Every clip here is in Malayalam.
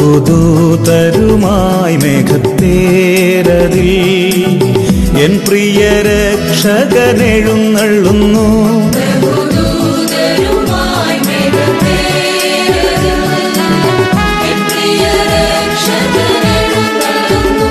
ബഹുദൂതരുമായി മേഘത്തേരതിൽ എൻ പ്രിയ രക്ഷകനെഴുന്നള്ളുന്നു ബഹുദൂതരുമായി മേഘത്തേരതിൽ എൻ പ്രിയ രക്ഷകനെഴുന്നള്ളുന്നു.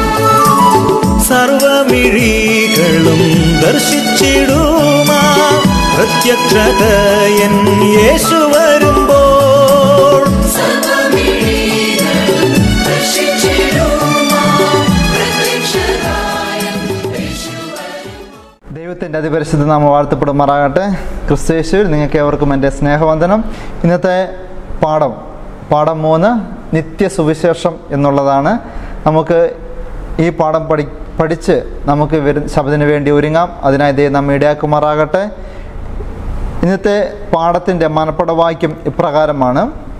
സർവമിഴികളും ദർശിച്ചിടുമാ പ്രത്യക്ഷത എൻ യേശു വരുമ്പോൾ സർവ്വമിഴികളും ദർശിച്ചിടുമാ പ്രത്യക്ഷനായ യേശുവരും ദൈവത്തിൻ്റെ അതിപരിശുദ്ധ നാമം വാഴ്ത്തപ്പെടുമാറാകട്ടെ ക്രിസ്തയേശുവിൽ നിങ്ങൾക്ക് ഏവർക്കും എൻ്റെ സ്നേഹവന്ദനം ഇന്നത്തെ പാഠം പാഠം മൂന്ന് നിത്യസുവിശേഷം എന്നുള്ളതാണ് നമുക്ക് ഈ പാഠം പഠി പഠിച്ച് നമുക്ക് വരും ശബ്ദത്തിന് വേണ്ടി ഒരുങ്ങാം അതിനായി ദൈവം നമ്മെ ഇടയാക്കുമാറാകട്ടെ ഇന്നത്തെ പാഠത്തിൻ്റെ മനപ്പടവാക്യം ഇപ്രകാരമാണ്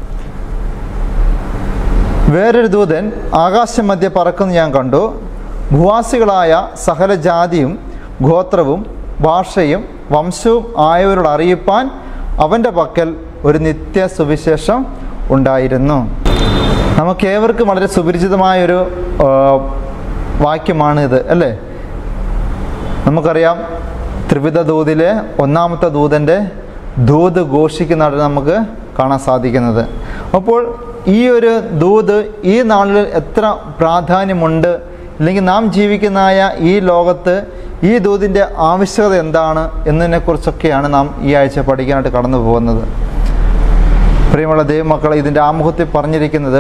വേറൊരു ദൂതൻ ആകാശമധ്യ പറക്കുന്ന ഞാൻ കണ്ടു ഭൂവാസികളായ സകല ജാതിയും ഗോത്രവും ഭാഷയും വംശവും ആയവരോട് അറിയിപ്പാൻ അവൻ്റെ പക്കൽ ഒരു നിത്യ സുവിശേഷം ഉണ്ടായിരുന്നു നമുക്കേവർക്കും വളരെ സുപരിചിതമായൊരു ആ, വാക്യമാണ് ഇത് അല്ലേ നമുക്കറിയാം ത്രിവിധ ദൂതിലെ ഒന്നാമത്തെ ദൂതൻ്റെ ദൂത് ഘോഷിക്കുന്നതാണ് നമുക്ക് കാണാൻ സാധിക്കുന്നത് അപ്പോൾ ഈ ഒരു ദൂത് ഈ നാളിൽ എത്ര പ്രാധാന്യമുണ്ട് അല്ലെങ്കിൽ നാം ജീവിക്കുന്നതായ ഈ ലോകത്ത് ഈ ദൂതിൻ്റെ ആവശ്യകത എന്താണ് എന്നതിനെക്കുറിച്ചൊക്കെയാണ് നാം ഈ ആഴ്ച പഠിക്കാനായിട്ട് കടന്നു പോകുന്നത് പ്രിയമുള്ള ദൈവമക്കളെ ഇതിൻ്റെ ആമുഖത്തിൽ പറഞ്ഞിരിക്കുന്നത്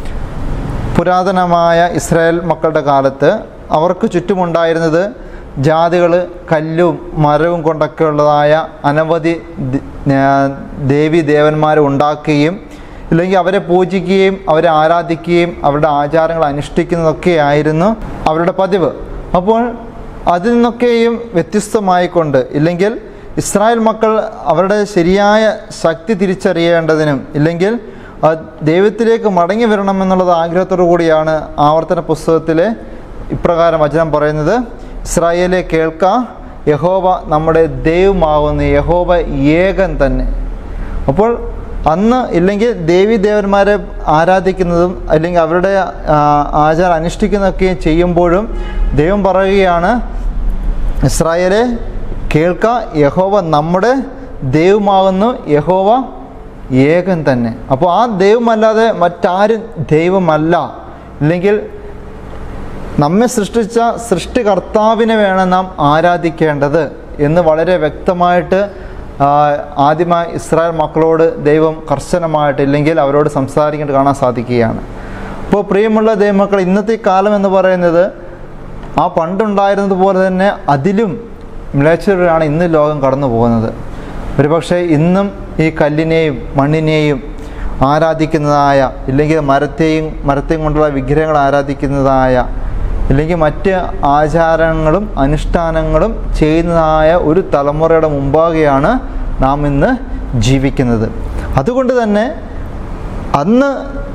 പുരാതനമായ ഇസ്രായേൽ മക്കളുടെ കാലത്ത് അവർക്ക് ചുറ്റുമുണ്ടായിരുന്നത് ജാതികൾ കല്ലും മരവും കൊണ്ടൊക്കെ ഉള്ളതായ അനവധി ദ- ആ, ദേവി ദേവന്മാരെ ഉണ്ടാക്കുകയും ഇല്ലെങ്കിൽ അവരെ പൂജിക്കുകയും അവരെ ആരാധിക്കുകയും അവരുടെ ആചാരങ്ങൾ അനുഷ്ഠിക്കുന്നതൊക്കെ ആയിരുന്നു അവരുടെ പതിവ് അപ്പോൾ അതിൽ നിന്നൊക്കെയും വ്യത്യസ്തമായിക്കൊണ്ട് ഇല്ലെങ്കിൽ ഇസ്രായേൽ മക്കൾ അവരുടെ ശരിയായ ശക്തി തിരിച്ചറിയേണ്ടതിനും ഇല്ലെങ്കിൽ ആ ദൈവത്തിലേക്ക് മടങ്ങി വരണമെന്നുള്ളത് ആഗ്രഹത്തോടു കൂടിയാണ് ആവർത്തന പുസ്തകത്തിലെ ഇപ്രകാരം വചനം പറയുന്നത് ഇസ്രായേലെ കേൾക്ക യഹോവ നമ്മുടെ ദൈവമാകുന്ന യഹോവ ഏകൻ തന്നെ അപ്പോൾ അന്ന് ഇല്ലെങ്കിൽ ദേവി ദേവന്മാരെ ആരാധിക്കുന്നതും അല്ലെങ്കിൽ അവരുടെ ആ, ആചാരം അനുഷ്ഠിക്കുന്നതൊക്കെ ചെയ്യുമ്പോഴും ദൈവം പറയുകയാണ് ഇസ്രായേലെ കേൾക്ക യഹോവ നമ്മുടെ ദൈവമാകുന്നു യഹോവ ഏകൻ തന്നെ അപ്പോൾ ആ ദൈവമല്ലാതെ മറ്റാരും ദൈവമല്ല ഇല്ലെങ്കിൽ നമ്മെ സൃഷ്ടിച്ച സൃഷ്ടികർത്താവിനെ വേണം നാം ആരാധിക്കേണ്ടത് എന്ന് വളരെ വ്യക്തമായിട്ട് ആ, ആദ്യമായി ഇസ്രായേൽ മക്കളോട് ദൈവം കർശനമായിട്ട് ഇല്ലെങ്കിൽ അവരോട് സംസാരിക്കേണ്ടത് കാണാൻ സാധിക്കുകയാണ് അപ്പോൾ പ്രിയമുള്ള ദൈവമക്കൾ ഇന്നത്തെ കാലം എന്ന് പറയുന്നത് ആ പണ്ടുണ്ടായിരുന്നത് പോലെ തന്നെ അതിലും മിളച്ചവരാണ് ഇന്ന് ലോകം കടന്നു പോകുന്നത് ഒരുപക്ഷെ ഇന്നും ഈ കല്ലിനെയും മണ്ണിനെയും ആരാധിക്കുന്നതായ ഇല്ലെങ്കിൽ മരത്തെയും മരത്തെയും കൊണ്ടുള്ള വിഗ്രഹങ്ങൾ ആരാധിക്കുന്നതായ ഇല്ലെങ്കിൽ മറ്റ് ആചാരങ്ങളും അനുഷ്ഠാനങ്ങളും ചെയ്യുന്നതായ ഒരു തലമുറയുടെ മുമ്പാകെയാണ് നാം ഇന്ന് ജീവിക്കുന്നത് അതുകൊണ്ട് തന്നെ അന്ന്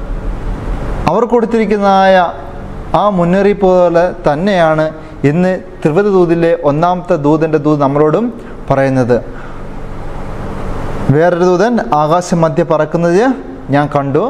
അവർ കൊടുത്തിരിക്കുന്നതായ ആ മുന്നറിയിപ്പ് പോലെ തന്നെയാണ് ഇന്ന് ത്രിവത ദൂതിലെ ഒന്നാമത്തെ ദൂതൻ്റെ ദൂത് നമ്മളോടും പറയുന്നത് വേറൊരു ദൂതൻ ആകാശം മധ്യ പറക്കുന്നത് ഞാൻ കണ്ടു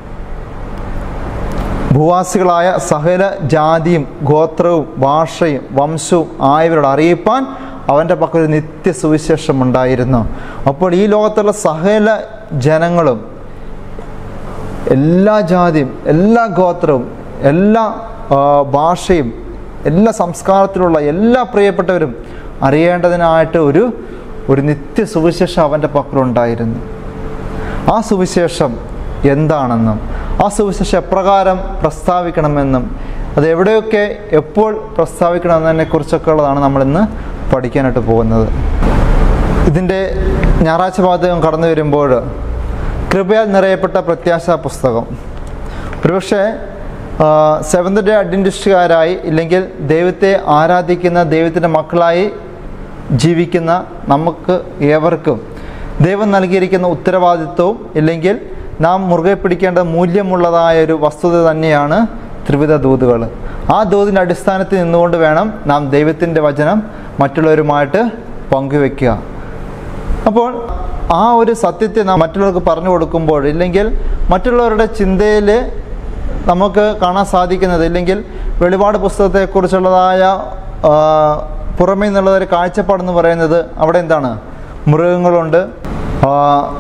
ഭൂവാസികളായ സകല ജാതിയും ഗോത്രവും ഭാഷയും വംശവും ആയവരോട് അറിയിപ്പാൻ അവൻ്റെ പക്കൽ ഒരു നിത്യ സുവിശേഷം ഉണ്ടായിരുന്നു അപ്പോൾ ഈ ലോകത്തുള്ള സകല ജനങ്ങളും എല്ലാ ജാതിയും എല്ലാ ഗോത്രവും എല്ലാ ആ, ഭാഷയും എല്ലാ സംസ്കാരത്തിലുള്ള എല്ലാ പ്രിയപ്പെട്ടവരും അറിയേണ്ടതിനായിട്ട് ഒരു ഒരു നിത്യ സുവിശേഷം അവൻ്റെ പക്കലുണ്ടായിരുന്നു ആ സുവിശേഷം എന്താണെന്നും ആ സുവിശേഷം എപ്രകാരം പ്രസ്താവിക്കണമെന്നും അത് എവിടെയൊക്കെ എപ്പോൾ പ്രസ്താവിക്കണമെന്നതിനെ കുറിച്ചൊക്കെ ഉള്ളതാണ് നമ്മളിന്ന് പഠിക്കാനായിട്ട് പോകുന്നത് ഇതിൻ്റെ ഞായറാഴ്ച പാതകം കടന്നു വരുമ്പോൾ കൃപയാൽ നിറയപ്പെട്ട പ്രത്യാശാ പുസ്തകം ഒരുപക്ഷെ സെവന്ത് ഡേ അഡ്വൻറ്റിസ്റ്റുകാരായി ഇല്ലെങ്കിൽ ദൈവത്തെ ആരാധിക്കുന്ന ദൈവത്തിൻ്റെ മക്കളായി ജീവിക്കുന്ന നമുക്ക് ഏവർക്കും ദൈവം നൽകിയിരിക്കുന്ന ഉത്തരവാദിത്വവും ഇല്ലെങ്കിൽ നാം മുറുകെ പിടിക്കേണ്ട മൂല്യമുള്ളതായ ഒരു വസ്തുത തന്നെയാണ് ത്രിവിധ ദൂതുകൾ ആ ദൂതിൻ്റെ അടിസ്ഥാനത്തിൽ നിന്നുകൊണ്ട് വേണം നാം ദൈവത്തിൻ്റെ വചനം മറ്റുള്ളവരുമായിട്ട് പങ്കുവെക്കുക അപ്പോൾ ആ ഒരു സത്യത്തെ നാം മറ്റുള്ളവർക്ക് പറഞ്ഞു കൊടുക്കുമ്പോൾ ഇല്ലെങ്കിൽ മറ്റുള്ളവരുടെ ചിന്തയിൽ നമുക്ക് കാണാൻ സാധിക്കുന്നത് ഇല്ലെങ്കിൽ വെളിപാട് പുസ്തകത്തെക്കുറിച്ചുള്ളതായ ആ, പുറമേ നിന്നുള്ള ഒരു കാഴ്ചപ്പാടെന്ന് പറയുന്നത് അവിടെ എന്താണ് മൃഗങ്ങളുണ്ട് ആ,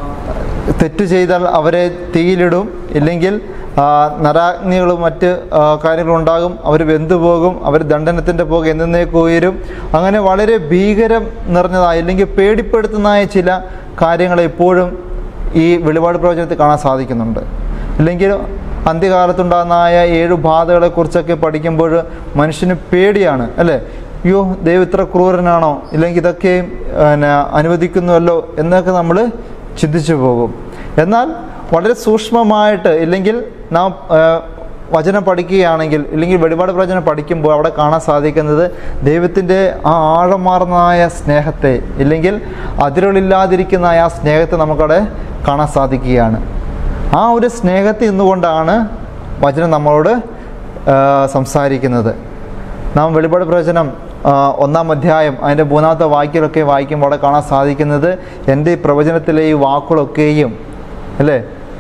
തെറ്റ് ചെയ്താൽ അവരെ തീയിലിടും ഇല്ലെങ്കിൽ ആ, നരാഗ്നികളും മറ്റ് ആ, കാര്യങ്ങളും ഉണ്ടാകും അവർ വെന്തുപോകും അവർ ദണ്ഡനത്തിൻ്റെ പുക എന്നേക്ക് ഉയരും അങ്ങനെ വളരെ ഭീകരം നിറഞ്ഞതായ അല്ലെങ്കിൽ പേടിപ്പെടുത്തുന്നതായ ചില കാര്യങ്ങൾ ഇപ്പോഴും ഈ വെളിപാട് പ്രവചനത്തിൽ കാണാൻ സാധിക്കുന്നുണ്ട് ഇല്ലെങ്കിൽ അന്ത്യകാലത്തുണ്ടാകുന്നതായ ഏഴ് ബാധകളെക്കുറിച്ചൊക്കെ പഠിക്കുമ്പോൾ മനുഷ്യന് പേടിയാണ് അല്ലേ അയ്യോ ദൈവം ഇത്ര ക്രൂരനാണോ ഇല്ലെങ്കിൽ ഇതൊക്കെ പിന്നെ അനുവദിക്കുന്നുവല്ലോ എന്നൊക്കെ നമ്മൾ ചിന്തിച്ചു പോകും എന്നാൽ വളരെ സൂക്ഷ്മമായിട്ട് ഇല്ലെങ്കിൽ നാം ആ, വചനം പഠിക്കുകയാണെങ്കിൽ ഇല്ലെങ്കിൽ വെളിപാട് പ്രവചനം പഠിക്കുമ്പോൾ അവിടെ കാണാൻ സാധിക്കുന്നത് ദൈവത്തിൻ്റെ ആ ആഴമാർന്നതായ സ്നേഹത്തെ ഇല്ലെങ്കിൽ അതിരുകളില്ലാതിരിക്കുന്ന ആ സ്നേഹത്തെ നമുക്കവിടെ കാണാൻ സാധിക്കുകയാണ് ആ ഒരു സ്നേഹത്തിൽ നിന്നുകൊണ്ടാണ് വചനം നമ്മളോട് ആ, സംസാരിക്കുന്നത് നാം വെളിപാട് പ്രവചനം ആ, ഒന്നാം അധ്യായം അതിൻ്റെ മൂന്നാമത്തെ വാക്യങ്ങളൊക്കെ വായിക്കുമ്പോൾ അവിടെ കാണാൻ സാധിക്കുന്നത് എൻ്റെ ഈ പ്രവചനത്തിലെ ഈ വാക്കുകളൊക്കെയും അല്ലേ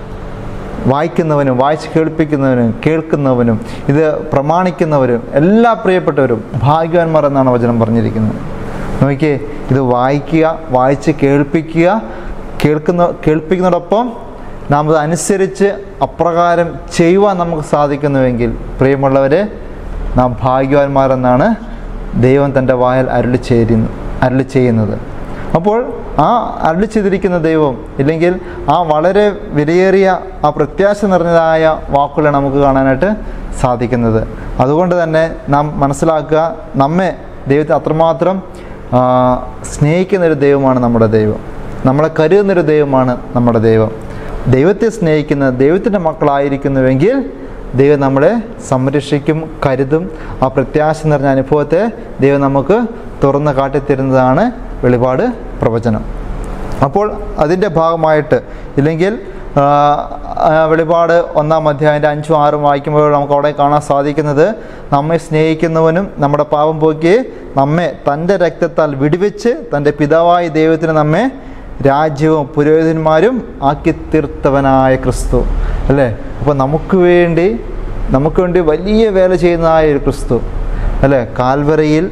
വായിക്കുന്നവനും വായിച്ച് കേൾപ്പിക്കുന്നവനും കേൾക്കുന്നവനും ഇത് പ്രമാണിക്കുന്നവരും എല്ലാ പ്രിയപ്പെട്ടവരും ഭാഗ്യവാന്മാർ എന്നാണ് വചനം പറഞ്ഞിരിക്കുന്നത് നോക്കിയേ ഇത് വായിക്കുക വായിച്ച് കേൾപ്പിക്കുക കേൾക്കുന്ന കേൾപ്പിക്കുന്നതോടൊപ്പം നാം അത് അനുസരിച്ച് അപ്രകാരം ചെയ്യുവാൻ നമുക്ക് സാധിക്കുന്നുവെങ്കിൽ പ്രിയമുള്ളവരെ നാം ഭാഗ്യവാന്മാരെന്നാണ് ദൈവം തൻ്റെ വായൽ അരുളി ചേരുന്നു അരുളി ചെയ്യുന്നത് അപ്പോൾ ആ അരുളി ചെയ്തിരിക്കുന്ന ദൈവം ഇല്ലെങ്കിൽ ആ വളരെ വിലയേറിയ ആ പ്രത്യാശ നിറഞ്ഞതായ വാക്കുകളെ നമുക്ക് കാണാനായിട്ട് സാധിക്കുന്നത് അതുകൊണ്ട് തന്നെ നാം മനസ്സിലാക്കുക നമ്മെ ദൈവത്തെ അത്രമാത്രം ആ, സ്നേഹിക്കുന്നൊരു ദൈവമാണ് നമ്മുടെ ദൈവം നമ്മളെ കരുതുന്നൊരു ദൈവമാണ് നമ്മുടെ ദൈവം ദൈവത്തെ സ്നേഹിക്കുന്ന ദൈവത്തിൻ്റെ മക്കളായിരിക്കുന്നുവെങ്കിൽ ദൈവം നമ്മളെ സംരക്ഷിക്കും കരുതും ആ പ്രത്യാശ നിറഞ്ഞ അനുഭവത്തെ ദൈവം നമുക്ക് തുറന്ന് കാട്ടിത്തരുന്നതാണ് വെളിപാട് പ്രവചനം അപ്പോൾ അതിൻ്റെ ഭാഗമായിട്ട് ഇല്ലെങ്കിൽ ആ, ആ, വെളിപാട് ഒന്നാം അധ്യായൻ്റെ അഞ്ചും ആറും വായിക്കുമ്പോൾ നമുക്ക് അവിടെ കാണാൻ സാധിക്കുന്നത് നമ്മെ സ്നേഹിക്കുന്നവനും നമ്മുടെ പാപം പോക്കി നമ്മെ തൻ്റെ രക്തത്താൽ വിടുവിച്ച് തൻ്റെ പിതാവായ ദൈവത്തിന് നമ്മെ രാജ്യവും പുരോഹിതന്മാരും ആക്കി തീർത്തവനായ ക്രിസ്തു അല്ലേ അപ്പോൾ നമുക്ക് വേണ്ടി നമുക്ക് വേണ്ടി വലിയ വേല ചെയ്യുന്നതായ ഒരു ക്രിസ്തു അല്ലേ കാൽവരയിൽ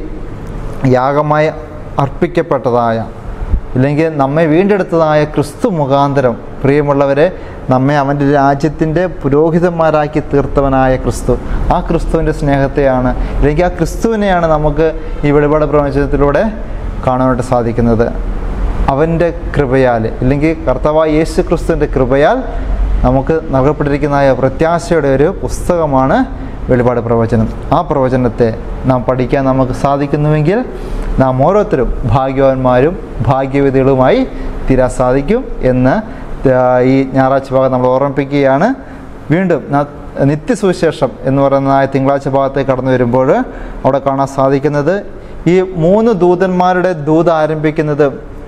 യാഗമായി അർപ്പിക്കപ്പെട്ടതായ ഇല്ലെങ്കിൽ നമ്മെ വീണ്ടെടുത്തതായ ക്രിസ്തു മുഖാന്തരം പ്രിയമുള്ളവരെ നമ്മെ അവൻ്റെ രാജ്യത്തിൻ്റെ പുരോഹിതന്മാരാക്കി തീർത്തവനായ ക്രിസ്തു ആ ക്രിസ്തുവിൻ്റെ സ്നേഹത്തെയാണ് ഇല്ലെങ്കിൽ ആ ക്രിസ്തുവിനെയാണ് നമുക്ക് ഈ വെളിപാട് പ്രവചനത്തിലൂടെ കാണാനായിട്ട് സാധിക്കുന്നത് അവൻ്റെ കൃപയാൽ ഇല്ലെങ്കിൽ കർത്താവായ യേശു ക്രിസ്തുവിൻ്റെ കൃപയാൽ നമുക്ക് നൽകപ്പെട്ടിരിക്കുന്നതായ പ്രത്യാശയുടെ ഒരു പുസ്തകമാണ് വെളിപാട് പ്രവചനം ആ പ്രവചനത്തെ നാം പഠിക്കാൻ നമുക്ക് സാധിക്കുന്നുവെങ്കിൽ നാം ഓരോരുത്തരും ഭാഗ്യവാന്മാരും ഭാഗ്യവതികളുമായി തീരാൻ സാധിക്കും എന്ന് ആ, ഈ ഞായറാഴ്ച ഭാഗം നമ്മൾ ഓർമ്മിപ്പിക്കുകയാണ് വീണ്ടും ന- നിത്യസുവിശേഷം എന്ന് പറയുന്ന ആ തിങ്കളാഴ്ച ഭാഗത്തേക്ക് കടന്നു വരുമ്പോൾ അവിടെ കാണാൻ സാധിക്കുന്നത് ഈ മൂന്ന് ദൂതന്മാരുടെ ദൂത് ആരംഭിക്കുന്നത്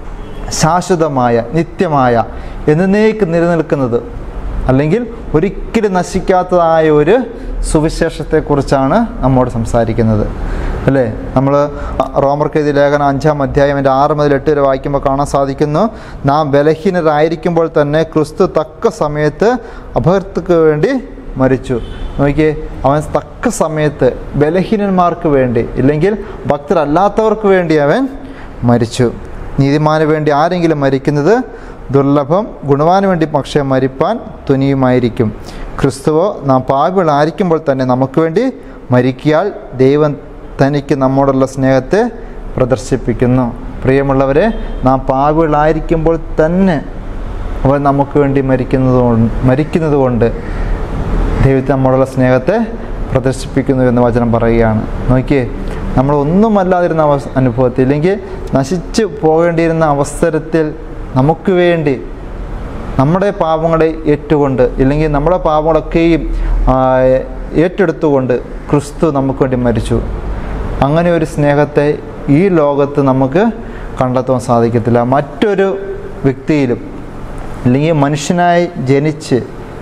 ശാശ്വതമായ നിത്യമായ എന്നേക്ക് നിലനിൽക്കുന്നത് അല്ലെങ്കിൽ ഒരിക്കലും നശിക്കാത്തതായ ഒരു സുവിശേഷത്തെക്കുറിച്ചാണ് നമ്മോട് സംസാരിക്കുന്നത് അല്ലേ നമ്മൾ റോമർക്കെതി ലേഖനം അഞ്ചാം അധ്യായം എൻ്റെ ആറ് മുതൽ എട്ട് വരെ വായിക്കുമ്പോൾ കാണാൻ സാധിക്കുന്നു നാം ബലഹീനരായിരിക്കുമ്പോൾ തന്നെ ക്രിസ്തു തക്ക സമയത്ത് അഭക്തർക്ക് വേണ്ടി മരിച്ചു നോക്കിയേ അവൻ തക്ക സമയത്ത് ബലഹീനന്മാർക്ക് വേണ്ടി ഇല്ലെങ്കിൽ ഭക്തരല്ലാത്തവർക്ക് വേണ്ടി അവൻ മരിച്ചു നീതിമാന് വേണ്ടി ആരെങ്കിലും മരിക്കുന്നത് ദുർലഭം ഗുണവാന് വേണ്ടി പക്ഷേ മരിപ്പാൻ തുനിയുമായിരിക്കും ക്രിസ്തുവോ നാം പാപികളായിരിക്കുമ്പോൾ തന്നെ നമുക്ക് വേണ്ടി മരിക്കിയാൽ ദൈവം തനിക്ക് നമ്മോടുള്ള സ്നേഹത്തെ പ്രദർശിപ്പിക്കുന്നു പ്രിയമുള്ളവരെ നാം പാപികളായിരിക്കുമ്പോൾ തന്നെ അവൻ നമുക്ക് വേണ്ടി മരിക്കുന്നത് കൊണ്ട് മരിക്കുന്നത് കൊണ്ട് ദൈവത്തെ നമ്മോടുള്ള സ്നേഹത്തെ പ്രദർശിപ്പിക്കുന്നു എന്ന് വചനം പറയുകയാണ് നോക്കിയേ നമ്മൾ ഒന്നുമല്ലാതിരുന്ന അവ അനുഭവത്തിൽ ഇല്ലെങ്കിൽ നശിച്ചു പോകേണ്ടിയിരുന്ന അവസരത്തിൽ നമുക്ക് വേണ്ടി നമ്മുടെ പാപങ്ങളെ ഏറ്റുകൊണ്ട് ഇല്ലെങ്കിൽ നമ്മുടെ പാപങ്ങളൊക്കെയും ആ, ഏറ്റെടുത്തുകൊണ്ട് ക്രിസ്തു നമുക്ക് വേണ്ടി മരിച്ചു അങ്ങനെ ഒരു സ്നേഹത്തെ ഈ ലോകത്ത് നമുക്ക് കണ്ടെത്താൻ സാധിക്കത്തില്ല മറ്റൊരു വ്യക്തിയിലും അല്ലെങ്കിൽ മനുഷ്യനായി ജനിച്ച്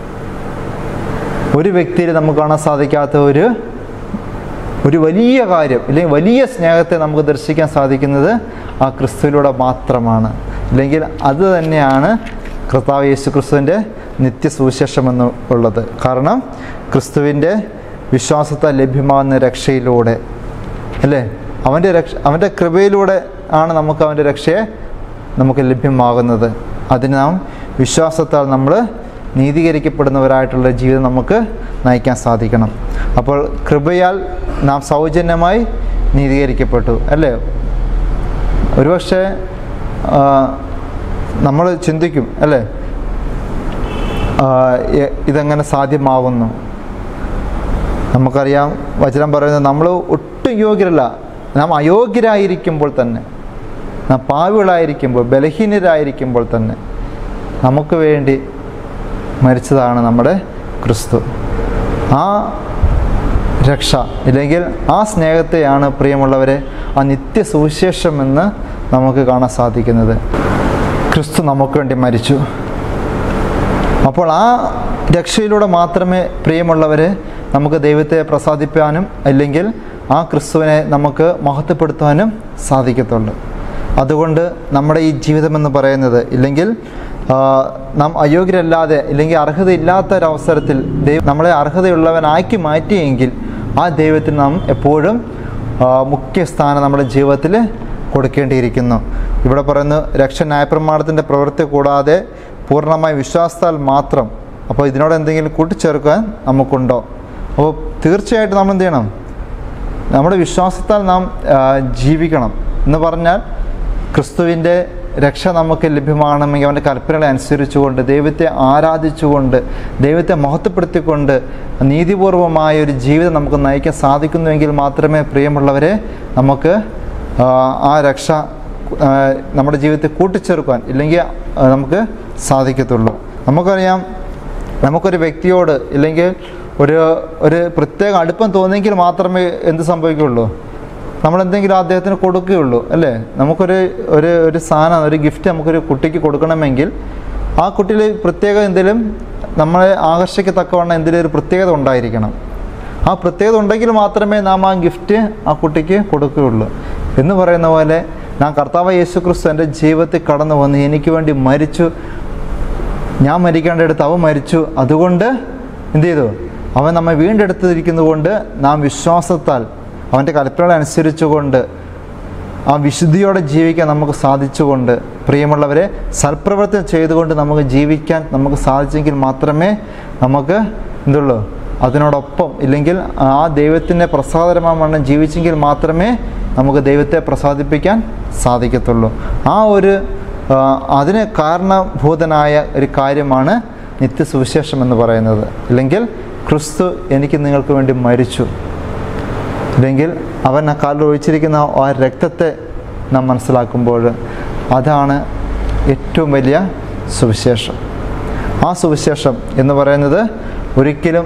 ഒരു വ്യക്തിയിൽ നമുക്ക് കാണാൻ സാധിക്കാത്ത ഒരു ഒരു വലിയ കാര്യം അല്ലെങ്കിൽ വലിയ സ്നേഹത്തെ നമുക്ക് ദർശിക്കാൻ സാധിക്കുന്നത് ആ ക്രിസ്തുവിലൂടെ മാത്രമാണ് അല്ലെങ്കിൽ അത് തന്നെയാണ് കർത്താവ് യേശു ക്രിസ്തുവിൻ്റെ നിത്യസുവിശേഷമെന്ന് ഉള്ളത് കാരണം ക്രിസ്തുവിൻ്റെ വിശ്വാസത്താൽ ലഭ്യമാകുന്ന രക്ഷയിലൂടെ അല്ലേ അവൻ്റെ രക്ഷ അവൻ്റെ കൃപയിലൂടെ ആണ് നമുക്ക് അവൻ്റെ രക്ഷയെ നമുക്ക് ലഭ്യമാകുന്നത് അതിന് നാം വിശ്വാസത്താൽ നമ്മൾ നീതീകരിക്കപ്പെടുന്നവരായിട്ടുള്ള ജീവിതം നമുക്ക് നയിക്കാൻ സാധിക്കണം അപ്പോൾ കൃപയാൽ നാം സൗജന്യമായി നീതീകരിക്കപ്പെട്ടു അല്ലേ ഒരുപക്ഷെ നമ്മൾ ചിന്തിക്കും അല്ലേ ആ, എ- ഇതെങ്ങനെ സാധ്യമാകുന്നു നമുക്കറിയാം വചനം പറയുന്നത് നമ്മൾ ഒട്ടും യോഗ്യരല്ല നാം അയോഗ്യരായിരിക്കുമ്പോൾ തന്നെ നാം പാവികളായിരിക്കുമ്പോൾ ബലഹീനരായിരിക്കുമ്പോൾ തന്നെ നമുക്ക് വേണ്ടി മരിച്ചതാണ് നമ്മുടെ ക്രിസ്തു ആ രക്ഷ ഇല്ലെങ്കിൽ ആ സ്നേഹത്തെയാണ് പ്രിയമുള്ളവരെ ആ നിത്യ സുവിശേഷമെന്ന് നമുക്ക് കാണാൻ സാധിക്കുന്നത് ക്രിസ്തു നമുക്ക് വേണ്ടി മരിച്ചു അപ്പോൾ ആ രക്ഷയിലൂടെ മാത്രമേ പ്രിയമുള്ളവരെ നമുക്ക് ദൈവത്തെ പ്രസാദിപ്പാനും അല്ലെങ്കിൽ ആ ക്രിസ്തുവിനെ നമുക്ക് മഹത്വപ്പെടുത്താനും സാധിക്കത്തുള്ളൂ അതുകൊണ്ട് നമ്മുടെ ഈ ജീവിതമെന്ന് പറയുന്നത് ഇല്ലെങ്കിൽ ആ, നാം അയോഗ്യരല്ലാതെ ഇല്ലെങ്കിൽ അർഹതയില്ലാത്ത ഒരവസരത്തിൽ ദൈവം നമ്മളെ അർഹതയുള്ളവനാക്കി മാറ്റിയെങ്കിൽ ആ ദൈവത്തിന് നാം എപ്പോഴും ആ, മുഖ്യ സ്ഥാനം നമ്മുടെ ജീവിതത്തിൽ കൊടുക്കേണ്ടിയിരിക്കുന്നു ഇവിടെ പറയുന്നു രക്ഷ ന്യായപ്രമാണത്തിൻ്റെ പ്രവൃത്തി കൂടാതെ പൂർണ്ണമായ വിശ്വാസത്താൽ മാത്രം അപ്പോൾ ഇതിനോട് എന്തെങ്കിലും കൂട്ടിച്ചേർക്കാൻ നമുക്കുണ്ടോ അപ്പോൾ തീർച്ചയായിട്ടും നമ്മൾ എന്ത് ചെയ്യണം നമ്മുടെ വിശ്വാസത്താൽ നാം ആ, ജീവിക്കണം എന്ന് പറഞ്ഞാൽ ക്രിസ്തുവിൻ്റെ രക്ഷ നമുക്ക് ലഭ്യമാകണമെങ്കിൽ അവൻ്റെ കൽപ്പനകളെ അനുസരിച്ചുകൊണ്ട് ദൈവത്തെ ആരാധിച്ചുകൊണ്ട് ദൈവത്തെ മഹത്വപ്പെടുത്തിക്കൊണ്ട് നീതിപൂർവമായ ഒരു ജീവിതം നമുക്ക് നയിക്കാൻ സാധിക്കുന്നുവെങ്കിൽ മാത്രമേ പ്രിയമുള്ളവരെ നമുക്ക് ആ, ആ രക്ഷ ആ, നമ്മുടെ ജീവിതത്തെ കൂട്ടിച്ചേർക്കുവാൻ ഇല്ലെങ്കിൽ ആ, നമുക്ക് സാധിക്കത്തുള്ളൂ നമുക്കറിയാം നമുക്കൊരു വ്യക്തിയോട് ഇല്ലെങ്കിൽ ഒരു ഒരു പ്രത്യേക അടുപ്പം തോന്നിയെങ്കിൽ മാത്രമേ എന്ത് സംഭവിക്കുകയുള്ളൂ നമ്മൾ എന്തെങ്കിലും അദ്ദേഹത്തിന് കൊടുക്കുകയുള്ളൂ അല്ലേ നമുക്കൊരു ഒരു ഒരു സാധനം ഒരു ഗിഫ്റ്റ് നമുക്കൊരു കുട്ടിക്ക് കൊടുക്കണമെങ്കിൽ ആ കുട്ടിയിൽ പ്രത്യേക എന്തെങ്കിലും നമ്മളെ ആകർഷിക്കത്തക്കവണ്ണം എന്തെങ്കിലും ഒരു പ്രത്യേകത ഉണ്ടായിരിക്കണം ആ പ്രത്യേകത ഉണ്ടെങ്കിൽ മാത്രമേ നാം ആ ഗിഫ്റ്റ് ആ കുട്ടിക്ക് കൊടുക്കുകയുള്ളൂ എന്ന് പറയുന്ന പോലെ ഞാൻ കർത്താവ് യേശു ക്രിസ്തു എൻ്റെ ജീവിതത്തിൽ കടന്നു വന്ന് എനിക്ക് വേണ്ടി മരിച്ചു ഞാൻ മരിക്കേണ്ടടുത്ത് അവൻ മരിച്ചു അതുകൊണ്ട് എന്ത് ചെയ്തു അവൻ നമ്മെ വീണ്ടെടുത്തിരിക്കുന്നത് കൊണ്ട് നാം വിശ്വാസത്താൽ അവൻ്റെ കൽപ്പനകൾ അനുസരിച്ചുകൊണ്ട് ആ വിശുദ്ധിയോടെ ജീവിക്കാൻ നമുക്ക് സാധിച്ചുകൊണ്ട് പ്രിയമുള്ളവരെ സൽപ്രവർത്തനം ചെയ്തുകൊണ്ട് നമുക്ക് ജീവിക്കാൻ നമുക്ക് സാധിച്ചെങ്കിൽ മാത്രമേ നമുക്ക് എന്തുള്ളൂ അതിനോടൊപ്പം ഇല്ലെങ്കിൽ ആ ദൈവത്തിൻ്റെ പ്രസാദരമാവണ്ണം ജീവിച്ചെങ്കിൽ മാത്രമേ നമുക്ക് ദൈവത്തെ പ്രസാദിപ്പിക്കാൻ സാധിക്കത്തുള്ളൂ ആ ഒരു ആ, അതിന് കാരണഭൂതനായ ഒരു കാര്യമാണ് നിത്യസുവിശേഷം എന്ന് പറയുന്നത് ഇല്ലെങ്കിൽ ക്രിസ്തു എനിക്ക് നിങ്ങൾക്ക് വേണ്ടി മരിച്ചു ഇല്ലെങ്കിൽ അവൻ ആ കാലിൽ ഒഴിച്ചിരിക്കുന്ന ആ രക്തത്തെ നാം മനസ്സിലാക്കുമ്പോൾ അതാണ് ഏറ്റവും വലിയ സുവിശേഷം ആ സുവിശേഷം എന്ന് പറയുന്നത് ഒരിക്കലും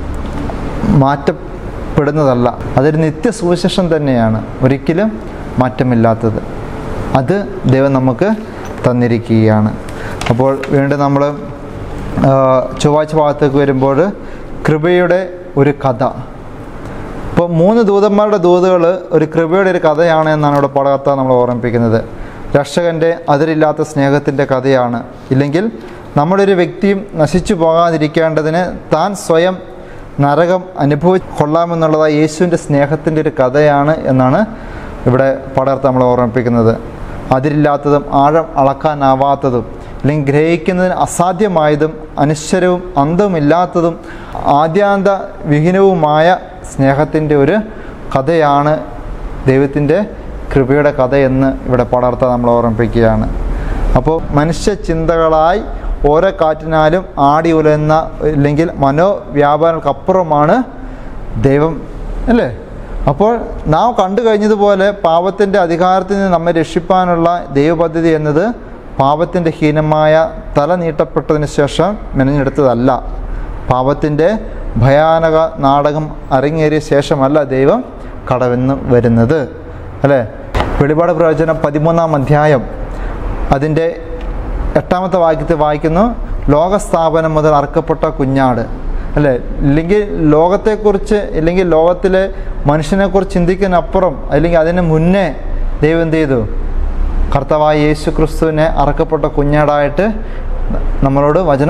മാറ്റപ്പെടുന്നതല്ല അതൊരു നിത്യ സുവിശേഷം തന്നെയാണ് ഒരിക്കലും മാറ്റമില്ലാത്തത് അത് ദൈവം നമുക്ക് തന്നിരിക്കുകയാണ് അപ്പോൾ വീണ്ടും നമ്മൾ ചൊവ്വാഴ്ച ഭാഗത്തേക്ക് വരുമ്പോൾ കൃപയുടെ ഒരു കഥ ഇപ്പോൾ മൂന്ന് ദൂതന്മാരുടെ ദൂതുകൾ ഒരു കൃപയുടെ ഒരു കഥയാണ് എന്നാണ് ഇവിടെ പടകത്ത നമ്മൾ ഓർമ്മിപ്പിക്കുന്നത് രക്ഷകൻ്റെ അതിരില്ലാത്ത സ്നേഹത്തിൻ്റെ കഥയാണ് ഇല്ലെങ്കിൽ നമ്മുടെ ഒരു വ്യക്തിയും നശിച്ചു പോകാതിരിക്കേണ്ടതിന് താൻ സ്വയം നരകം അനുഭവി കൊള്ളാമെന്നുള്ളതായ യേശുവിൻ്റെ സ്നേഹത്തിൻ്റെ ഒരു കഥയാണ് എന്നാണ് ഇവിടെ പടർത്ത് നമ്മൾ ഓർമ്മിപ്പിക്കുന്നത് അതിരില്ലാത്തതും ആഴം അളക്കാനാവാത്തതും അല്ലെങ്കിൽ ഗ്രഹിക്കുന്നതിന് അസാധ്യമായതും അനിശ്വരവും അന്തമില്ലാത്തതും ആദ്യാന്ത വിഹീനവുമായ സ്നേഹത്തിൻ്റെ ഒരു കഥയാണ് ദൈവത്തിൻ്റെ കൃപയുടെ കഥയെന്ന് ഇവിടെ പടർത്ത നമ്മൾ ഓർമ്മിപ്പിക്കുകയാണ് അപ്പോൾ മനുഷ്യ ചിന്തകളായി ഓരോ കാറ്റിനാലും ആടി ഉലയുന്ന ഇല്ലെങ്കിൽ മനോവ്യാപാരങ്ങൾക്കപ്പുറമാണ് ദൈവം അല്ലേ അപ്പോൾ നാം കണ്ടു കഴിഞ്ഞതുപോലെ പാപത്തിൻ്റെ അധികാരത്തിൽ നിന്ന് നമ്മെ രക്ഷിപ്പാനുള്ള ദൈവപദ്ധതി എന്നത് പാപത്തിൻ്റെ ഹീനമായ തല നീട്ടപ്പെട്ടതിന് ശേഷം മെനഞ്ഞെടുത്തതല്ല പാപത്തിൻ്റെ ഭയാനക നാടകം അരങ്ങേറിയ ശേഷമല്ല ദൈവം കടവെന്ന് വരുന്നത് അല്ലേ വെളിപാട് പ്രവചനം പതിമൂന്നാം അധ്യായം അതിൻ്റെ എട്ടാമത്തെ വാക്യത്തിൽ വായിക്കുന്നു ലോകസ്ഥാപനം മുതൽ അറക്കപ്പെട്ട കുഞ്ഞാട് അല്ലേ ഇല്ലെങ്കിൽ ലോകത്തെക്കുറിച്ച് ഇല്ലെങ്കിൽ ലോകത്തിലെ മനുഷ്യനെക്കുറിച്ച് ചിന്തിക്കുന്നതിനപ്പുറം അല്ലെങ്കിൽ അതിന് മുന്നേ ദൈവം എന്ത് ചെയ്തു കർത്താവായ യേശു ക്രിസ്തുവിനെ അറക്കപ്പെട്ട കുഞ്ഞാടായിട്ട് നമ്മളോട് വചനം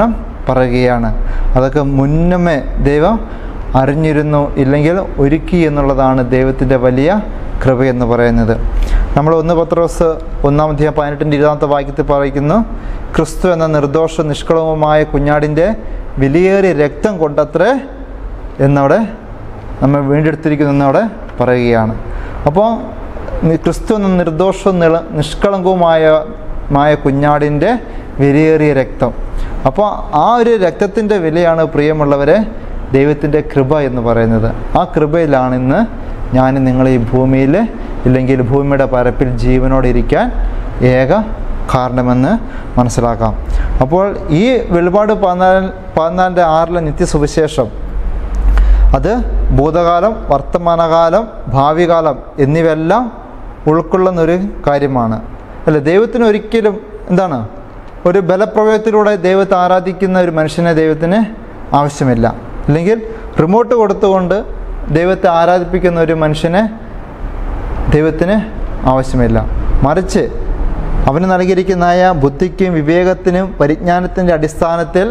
പറയുകയാണ് അതൊക്കെ മുന്നമേ ദൈവം അറിഞ്ഞിരുന്നു ഇല്ലെങ്കിൽ ഒരുക്കി എന്നുള്ളതാണ് ദൈവത്തിൻ്റെ വലിയ കൃപയെന്ന് പറയുന്നത് നമ്മൾ ഒന്ന് പത്രോസ് ഒന്നാം അധ്യായം പതിനെട്ടിൻ്റെ ഇരുപതാമത്തെ വാക്യത്തിൽ പറയുന്നു ക്രിസ്തു എന്ന നിർദോഷ നിഷ്കളവുമായ കുഞ്ഞാടിൻ്റെ വിലയേറിയ രക്തം കൊണ്ടത്രേ എന്നവിടെ നമ്മൾ വീണ്ടെടുത്തിരിക്കുന്നു എന്നവിടെ പറയുകയാണ് അപ്പോൾ നി- ക്രിസ്തു എന്ന നിർദോഷവും നിള നിഷ്കളങ്കവുമായ മായ കുഞ്ഞാടിൻ്റെ വിലയേറിയ രക്തം അപ്പോൾ ആ ഒരു രക്തത്തിൻ്റെ വിലയാണ് പ്രിയമുള്ളവരെ ദൈവത്തിൻ്റെ കൃപ എന്ന് പറയുന്നത് ആ കൃപയിലാണ് ഇന്ന് ഞാൻ നിങ്ങൾ ഈ ഭൂമിയിൽ ഇല്ലെങ്കിൽ ഭൂമിയുടെ പരപ്പിൽ ജീവനോടെ ഇരിക്കാൻ ഏക കാരണമെന്ന് മനസ്സിലാക്കാം അപ്പോൾ ഈ വെളിപാട് പതിനാല് പതിനാലിൻ്റെ ആറിലെ നിത്യസുവിശേഷം അത് ഭൂതകാലം വർത്തമാനകാലം ഭാവികാലം എന്നിവയെല്ലാം ഉൾക്കൊള്ളുന്നൊരു കാര്യമാണ് അല്ല ദൈവത്തിന് ഒരിക്കലും എന്താണ് ഒരു ബലപ്രയോഗത്തിലൂടെ ദൈവത്തെ ആരാധിക്കുന്ന ഒരു മനുഷ്യനെ ദൈവത്തിന് ആവശ്യമില്ല അല്ലെങ്കിൽ റിമോട്ട് കൊടുത്തുകൊണ്ട് ദൈവത്തെ ആരാധിപ്പിക്കുന്ന ഒരു മനുഷ്യനെ ദൈവത്തിന് ആവശ്യമില്ല മറിച്ച് അവന് നൽകിയിരിക്കുന്നതായ ബുദ്ധിക്കും വിവേകത്തിനും പരിജ്ഞാനത്തിൻ്റെ അടിസ്ഥാനത്തിൽ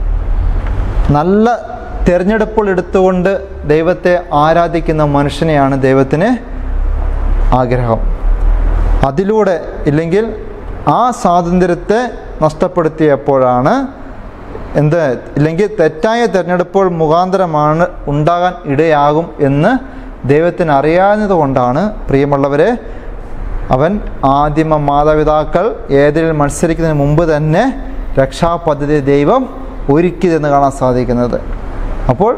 നല്ല തിരഞ്ഞെടുപ്പുകൾ എടുത്തുകൊണ്ട് ദൈവത്തെ ആരാധിക്കുന്ന മനുഷ്യനെയാണ് ദൈവത്തിന് ആഗ്രഹം അതിലൂടെ ഇല്ലെങ്കിൽ ആ സ്വാതന്ത്ര്യത്തെ നഷ്ടപ്പെടുത്തിയപ്പോഴാണ് എന്ത് ഇല്ലെങ്കിൽ തെറ്റായ തിരഞ്ഞെടുപ്പുകൾ മുഖാന്തരമാണ് ഉണ്ടാകാൻ ഇടയാകും എന്ന് ദൈവത്തിന് അറിയാവുന്നത് കൊണ്ടാണ് പ്രിയമുള്ളവരെ അവൻ ആദിമ മാതാപിതാക്കൾ ഏതിൽ മത്സരിക്കുന്നതിന് മുമ്പ് തന്നെ രക്ഷാപദ്ധതി ദൈവം ഒരുക്കിയതെന്ന് കാണാൻ സാധിക്കുന്നത് അപ്പോൾ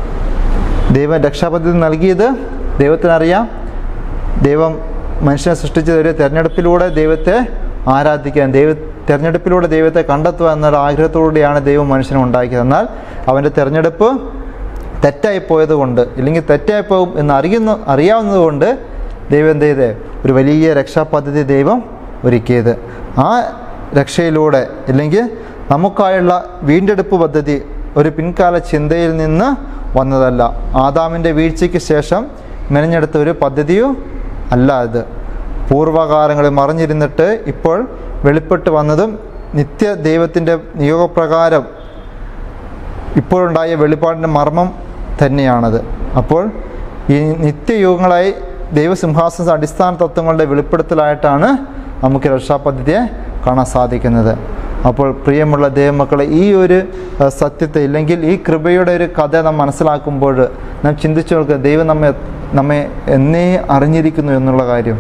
ദൈവം രക്ഷാപദ്ധതി നൽകിയത് ദൈവത്തിനറിയാം ദൈവം മനുഷ്യനെ സൃഷ്ടിച്ചത് ഒരു തിരഞ്ഞെടുപ്പിലൂടെ ദൈവത്തെ ആരാധിക്കാൻ ദൈവ തിരഞ്ഞെടുപ്പിലൂടെ ദൈവത്തെ കണ്ടെത്തുക എന്നൊരു ആഗ്രഹത്തോടെയാണ് ദൈവം മനുഷ്യനെ ഉണ്ടാക്കിയത് എന്നാൽ അവൻ്റെ തിരഞ്ഞെടുപ്പ് തെറ്റായി പോയത് കൊണ്ട് ഇല്ലെങ്കിൽ തെറ്റായി പോകും എന്ന് അറിയുന്ന അറിയാവുന്നത് കൊണ്ട് ദൈവം എന്ത് ചെയ്ത് ഒരു വലിയ രക്ഷാപദ്ധതി ദൈവം ഒരുക്കിയത് ആ രക്ഷയിലൂടെ ഇല്ലെങ്കിൽ നമുക്കായുള്ള വീണ്ടെടുപ്പ് പദ്ധതി ഒരു പിൻകാല ചിന്തയിൽ നിന്ന് വന്നതല്ല ആദാമിൻ്റെ വീഴ്ചയ്ക്ക് ശേഷം മെനഞ്ഞെടുത്ത ഒരു പദ്ധതിയോ അല്ല ഇത് പൂർവ്വകാലങ്ങളിൽ മറിഞ്ഞിരുന്നിട്ട് ഇപ്പോൾ വെളിപ്പെട്ട് വന്നതും നിത്യ ദൈവത്തിൻ്റെ നിയോഗപ്രകാരം ഇപ്പോഴുണ്ടായ വെളിപ്പാടിൻ്റെ മർമ്മം തന്നെയാണത് അപ്പോൾ ഈ നിത്യയുഗങ്ങളായി ദൈവസിംഹാസന അടിസ്ഥാന തത്വങ്ങളുടെ വെളിപ്പെടുത്തലായിട്ടാണ് നമുക്ക് രക്ഷാപദ്ധതിയെ കാണാൻ സാധിക്കുന്നത് അപ്പോൾ പ്രിയമുള്ള ദൈവമക്കളെ ഈ ഒരു അഹ്, സത്യത്തെ ഇല്ലെങ്കിൽ ഈ കൃപയുടെ ഒരു കഥ നാം മനസ്സിലാക്കുമ്പോൾ നാം ചിന്തിച്ചു നോക്കുക ദൈവം നമ്മെ നമ്മെ എന്നേ അറിഞ്ഞിരിക്കുന്നു എന്നുള്ള കാര്യം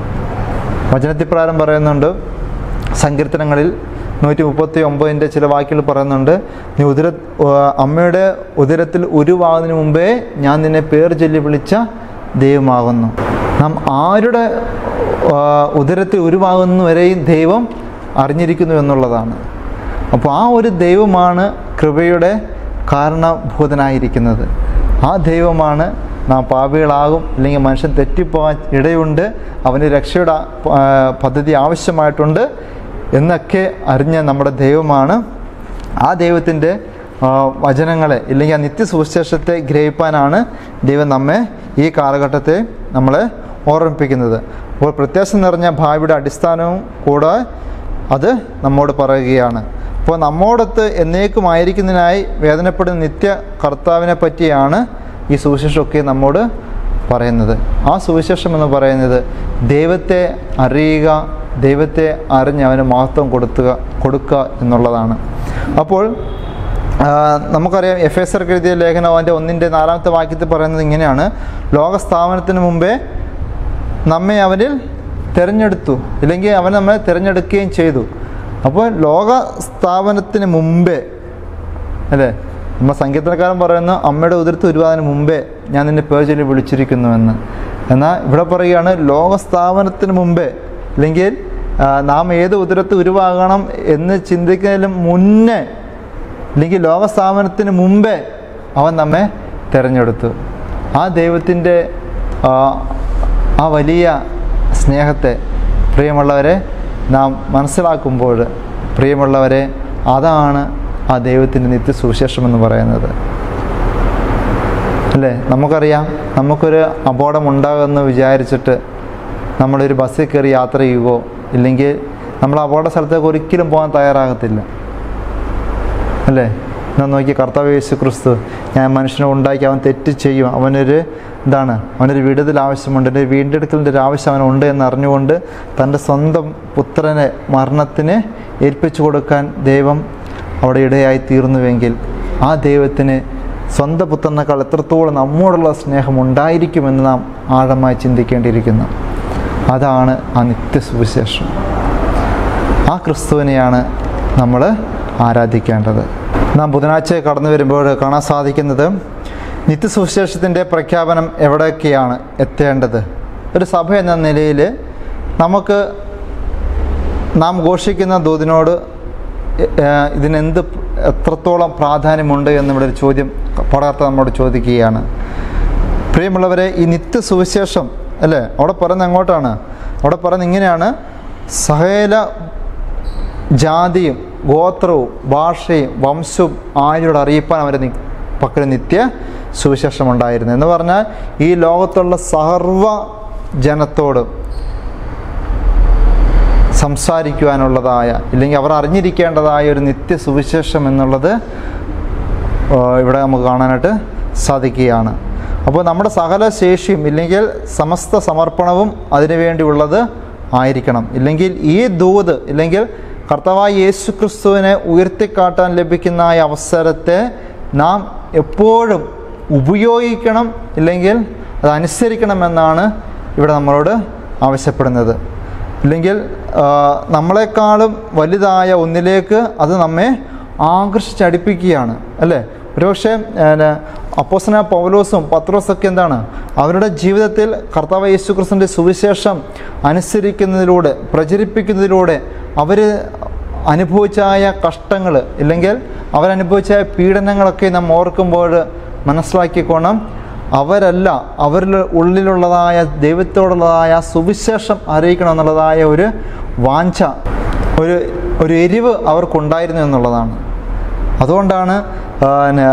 വചനത്തിൽ പ്രകാരം പറയുന്നുണ്ട് സങ്കീർത്തനങ്ങളിൽ നൂറ്റി മുപ്പത്തി ഒമ്പതിൻ്റെ ചില വാക്കുകൾ പറയുന്നുണ്ട് നീ ഉദര ആ, അമ്മയുടെ ഉദരത്തിൽ ഉരുവാകുന്നതിന് മുമ്പേ ഞാൻ നിന്നെ പേർ ചൊല്ലി വിളിച്ച ദൈവമാകുന്നു നാം ആരുടെ ആ, ഉദരത്തിൽ ഉരുവാകുന്നവരെയും ദൈവം അറിഞ്ഞിരിക്കുന്നു എന്നുള്ളതാണ് അപ്പോൾ ആ ഒരു ദൈവമാണ് കൃപയുടെ കാരണഭൂതനായിരിക്കുന്നത് ആ ദൈവമാണ് നാം പാപികളാകും അല്ലെങ്കിൽ മനുഷ്യൻ തെറ്റിപ്പോകാൻ ഇടയുണ്ട് അവന് രക്ഷയുടെ ആ, പദ്ധതി ആവശ്യമായിട്ടുണ്ട് എന്നൊക്കെ അറിഞ്ഞ നമ്മുടെ ദൈവമാണ് ആ ദൈവത്തിൻ്റെ ആ, വചനങ്ങളെ ഇല്ലെങ്കിൽ ആ നിത്യസുവിശേഷത്തെ ഗ്രഹിപ്പാനാണ് ദൈവം നമ്മെ ഈ കാലഘട്ടത്തെ നമ്മളെ ഓർമ്മിപ്പിക്കുന്നത് അപ്പോൾ പ്രത്യാശ നിറഞ്ഞ ഭാവിയുടെ അടിസ്ഥാനവും കൂടെ അത് നമ്മോട് പറയുകയാണ് അപ്പോൾ നമ്മോടൊത്ത് എന്നേക്കുമായിരിക്കുന്നതിനായി വേദനപ്പെടുന്ന നിത്യ കർത്താവിനെ പറ്റിയാണ് ഈ സുവിശേഷമൊക്കെ നമ്മോട് പറയുന്നത് ആ സുവിശേഷം എന്ന് പറയുന്നത് ദൈവത്തെ അറിയുക ദൈവത്തെ അറിഞ്ഞ് അവന് മഹത്വം കൊടുത്തുക കൊടുക്കുക എന്നുള്ളതാണ് അപ്പോൾ ആ, നമുക്കറിയാം എഫ് എസ് ആർ എഴുതിയ ലേഖനം അതിൻ്റെ ഒന്നിൻ്റെ നാലാമത്തെ വാക്യത്തിൽ പറയുന്നത് ഇങ്ങനെയാണ് ലോകസ്ഥാപനത്തിന് മുമ്പേ നമ്മെ അവനിൽ തിരഞ്ഞെടുത്തു ഇല്ലെങ്കിൽ അവൻ നമ്മളെ തിരഞ്ഞെടുക്കുകയും ചെയ്തു അപ്പോൾ ലോക സ്ഥാപനത്തിന് മുമ്പേ അല്ലേ നമ്മൾ സംഗീതക്കാരൻ പറയുന്നു അമ്മയുടെ ഉതിർത്ത് ഉരുവാതിന് മുമ്പേ ഞാൻ നിന്നെ പേർ ചൊല്ലി വിളിച്ചിരിക്കുന്നുവെന്ന് എന്നാൽ ഇവിടെ പറയുകയാണ് ലോക സ്ഥാപനത്തിന് മുമ്പേ അല്ലെങ്കിൽ ആ, നാം ഏത് ഉദരത്ത് ഉരുവാകണം എന്ന് ചിന്തിക്കുന്നതിന് മുന്നേ അല്ലെങ്കിൽ ലോക സ്ഥാപനത്തിന് മുമ്പേ അവൻ നമ്മെ തിരഞ്ഞെടുത്തു ആ ദൈവത്തിൻ്റെ ആ, ആ വലിയ സ്നേഹത്തെ പ്രിയമുള്ളവരെ നാം മനസ്സിലാക്കുമ്പോൾ പ്രിയമുള്ളവരെ അതാണ് ആ ദൈവത്തിൻ്റെ നിത്യസുവിശേഷം എന്ന് പറയുന്നത് അല്ലേ നമുക്കറിയാം നമുക്കൊരു അപകടം ഉണ്ടാകുമെന്ന് വിചാരിച്ചിട്ട് നമ്മളൊരു ബസ്സിൽ കയറി യാത്ര ചെയ്യുകയോ ഇല്ലെങ്കിൽ നമ്മൾ അപകട സ്ഥലത്തേക്ക് ഒരിക്കലും പോകാൻ തയ്യാറാകത്തില്ല അല്ലേ എന്നാ നോക്കി കർത്താവ് യേശു ക്രിസ്തു ഞാൻ മനുഷ്യനെ ഉണ്ടാക്കി അവൻ തെറ്റ് ചെയ്യും അവനൊരു എന്താണ് അവനൊരു വിടുതൽ ആവശ്യമുണ്ട് എൻ്റെ വീണ്ടെടുക്കലിൻ്റെ ഒരു ആവശ്യം അവനുണ്ട് എന്ന് അറിഞ്ഞുകൊണ്ട് തൻ്റെ സ്വന്തം പുത്രനെ മരണത്തിന് ഏൽപ്പിച്ചു കൊടുക്കാൻ ദൈവം അവിടെ ഇടയായി തീർന്നുവെങ്കിൽ ആ ദൈവത്തിന് സ്വന്തം പുത്രനേക്കാൾ എത്രത്തോളം നമ്മോടുള്ള സ്നേഹം ഉണ്ടായിരിക്കുമെന്ന് നാം ആഴമായി ചിന്തിക്കേണ്ടിയിരിക്കുന്നു അതാണ് ആ നിത്യസുവിശേഷം ആ ക്രിസ്തുവിനെയാണ് നമ്മൾ ആരാധിക്കേണ്ടത് നാം ബുധനാഴ്ച കടന്നു വരുമ്പോൾ കാണാൻ സാധിക്കുന്നത് നിത്യസുവിശേഷത്തിൻ്റെ പ്രഖ്യാപനം എവിടെയൊക്കെയാണ് എത്തേണ്ടത് ഒരു സഭ എന്ന നിലയിൽ നമുക്ക് നാം ഘോഷിക്കുന്ന ദൂതിനോട് ഏഹ്, ഇതിനെന്ത് എത്രത്തോളം പ്രാധാന്യമുണ്ട് എന്നിവിടെ ഒരു ചോദ്യം പടർത്ത നമ്മോട് ചോദിക്കുകയാണ് പ്രിയമുള്ളവരെ ഈ നിത്യസുവിശേഷം അല്ലേ അവിടെ പറയുന്നത് എങ്ങോട്ടാണ് അവിടെ പറയുന്നത് ഇങ്ങനെയാണ് സകല ജാതിയും ഗോത്രവും ഭാഷയും വംശവും ആരോട് അറിയിപ്പാൻ അവരെ നി- പക്കൽ നിത്യ സുവിശേഷം ഉണ്ടായിരുന്നു എന്ന് പറഞ്ഞാൽ ഈ ലോകത്തുള്ള സർവ ജനത്തോടും സംസാരിക്കുവാനുള്ളതായ ഇല്ലെങ്കിൽ അവർ അറിഞ്ഞിരിക്കേണ്ടതായ ഒരു നിത്യ സുവിശേഷം എന്നുള്ളത് ആ, ഇവിടെ നമുക്ക് കാണാനായിട്ട് സാധിക്കുകയാണ് അപ്പോൾ നമ്മുടെ സകല ശേഷിയും ഇല്ലെങ്കിൽ സമസ്ത സമർപ്പണവും അതിനുവേണ്ടിയുള്ളത് ആയിരിക്കണം ഇല്ലെങ്കിൽ ഈ ദൂത് ഇല്ലെങ്കിൽ കർത്താവായ യേശു ക്രിസ്തുവിനെ ഉയർത്തിക്കാട്ടാൻ ലഭിക്കുന്ന ഈ അവസരത്തെ നാം എപ്പോഴും ഉപയോഗിക്കണം ഇല്ലെങ്കിൽ അത് അനുസരിക്കണമെന്നാണ് ഇവിടെ നമ്മളോട് ആവശ്യപ്പെടുന്നത് ഇല്ലെങ്കിൽ ആ, നമ്മളെക്കാളും വലുതായ ഒന്നിലേക്ക് അത് നമ്മെ ആകർഷിച്ചടിപ്പിക്കുകയാണ് അല്ലേ ഒരുപക്ഷെ അപ്പോസന പൗലോസും പത്രോസൊക്കെ എന്താണ് അവരുടെ ജീവിതത്തിൽ കർത്താവ് യേശു ക്രിസ്തുവിൻ്റെ സുവിശേഷം അനുസരിക്കുന്നതിലൂടെ പ്രചരിപ്പിക്കുന്നതിലൂടെ അവർ അനുഭവിച്ചായ കഷ്ടങ്ങൾ ഇല്ലെങ്കിൽ അവരനുഭവിച്ച പീഡനങ്ങളൊക്കെ നാം ഓർക്കുമ്പോൾ മനസ്സിലാക്കിക്കോണം അവരല്ല അവരിൽ ഉള്ളിലുള്ളതായ ദൈവത്തോടുള്ളതായ സുവിശേഷം അറിയിക്കണം എന്നുള്ളതായ ഒരു വാഞ്ച ഒരു ഒരു എരിവ് അവർക്കുണ്ടായിരുന്നു എന്നുള്ളതാണ് അതുകൊണ്ടാണ് ആ, ന-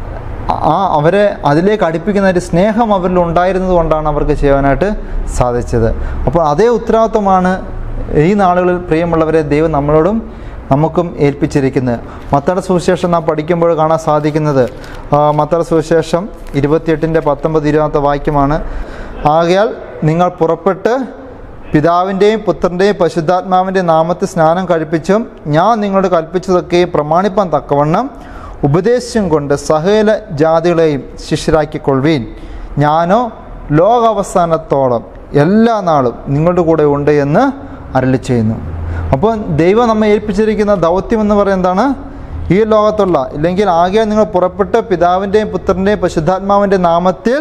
ആ അവരെ അതിലേക്ക് അടുപ്പിക്കുന്ന ഒരു സ്നേഹം അവരിൽ ഉണ്ടായിരുന്നത് കൊണ്ടാണ് അവർക്ക് ചെയ്യാനായിട്ട് സാധിച്ചത് അപ്പോൾ അതേ ഉത്തരവാദിത്വമാണ് ഈ നാളുകളിൽ പ്രിയമുള്ളവരെ ദൈവം നമ്മളോടും നമുക്കും ഏൽപ്പിച്ചിരിക്കുന്നത് മത്തട സുവിശേഷം നാം പഠിക്കുമ്പോൾ കാണാൻ സാധിക്കുന്നത് ആ, മത്തട സുവിശേഷം ഇരുപത്തിയെട്ടിൻ്റെ പത്തൊമ്പത് ഇരുപത്തെ വാക്യമാണ് ആകയാൽ നിങ്ങൾ പുറപ്പെട്ട് പിതാവിൻ്റെയും പുത്രൻ്റെയും പരിശുദ്ധാത്മാവിൻ്റെയും നാമത്തിൽ സ്നാനം കഴിപ്പിച്ചും ഞാൻ നിങ്ങളോട് കൽപ്പിച്ചതൊക്കെയും പ്രമാണിപ്പാൻ തക്കവണ്ണം ഉപദേശം കൊണ്ട് സകല ജാതികളെയും ശിഷ്യരാക്കിക്കൊള്ളുവീൻ ഞാനോ ലോകാവസാനത്തോളം എല്ലാ നാളും നിങ്ങളുടെ കൂടെ ഉണ്ട് എന്ന് അരളി ചെയ്യുന്നു അപ്പോൾ ദൈവം നമ്മെ ഏൽപ്പിച്ചിരിക്കുന്ന ദൗത്യം എന്ന് പറയുന്നത് എന്താണ് ഈ ലോകത്തുള്ള ഇല്ലെങ്കിൽ ആകെ നിങ്ങൾ പുറപ്പെട്ട് പിതാവിൻ്റെയും പുത്രൻ്റെയും പരിശുദ്ധാത്മാവിൻ്റെയും നാമത്തിൽ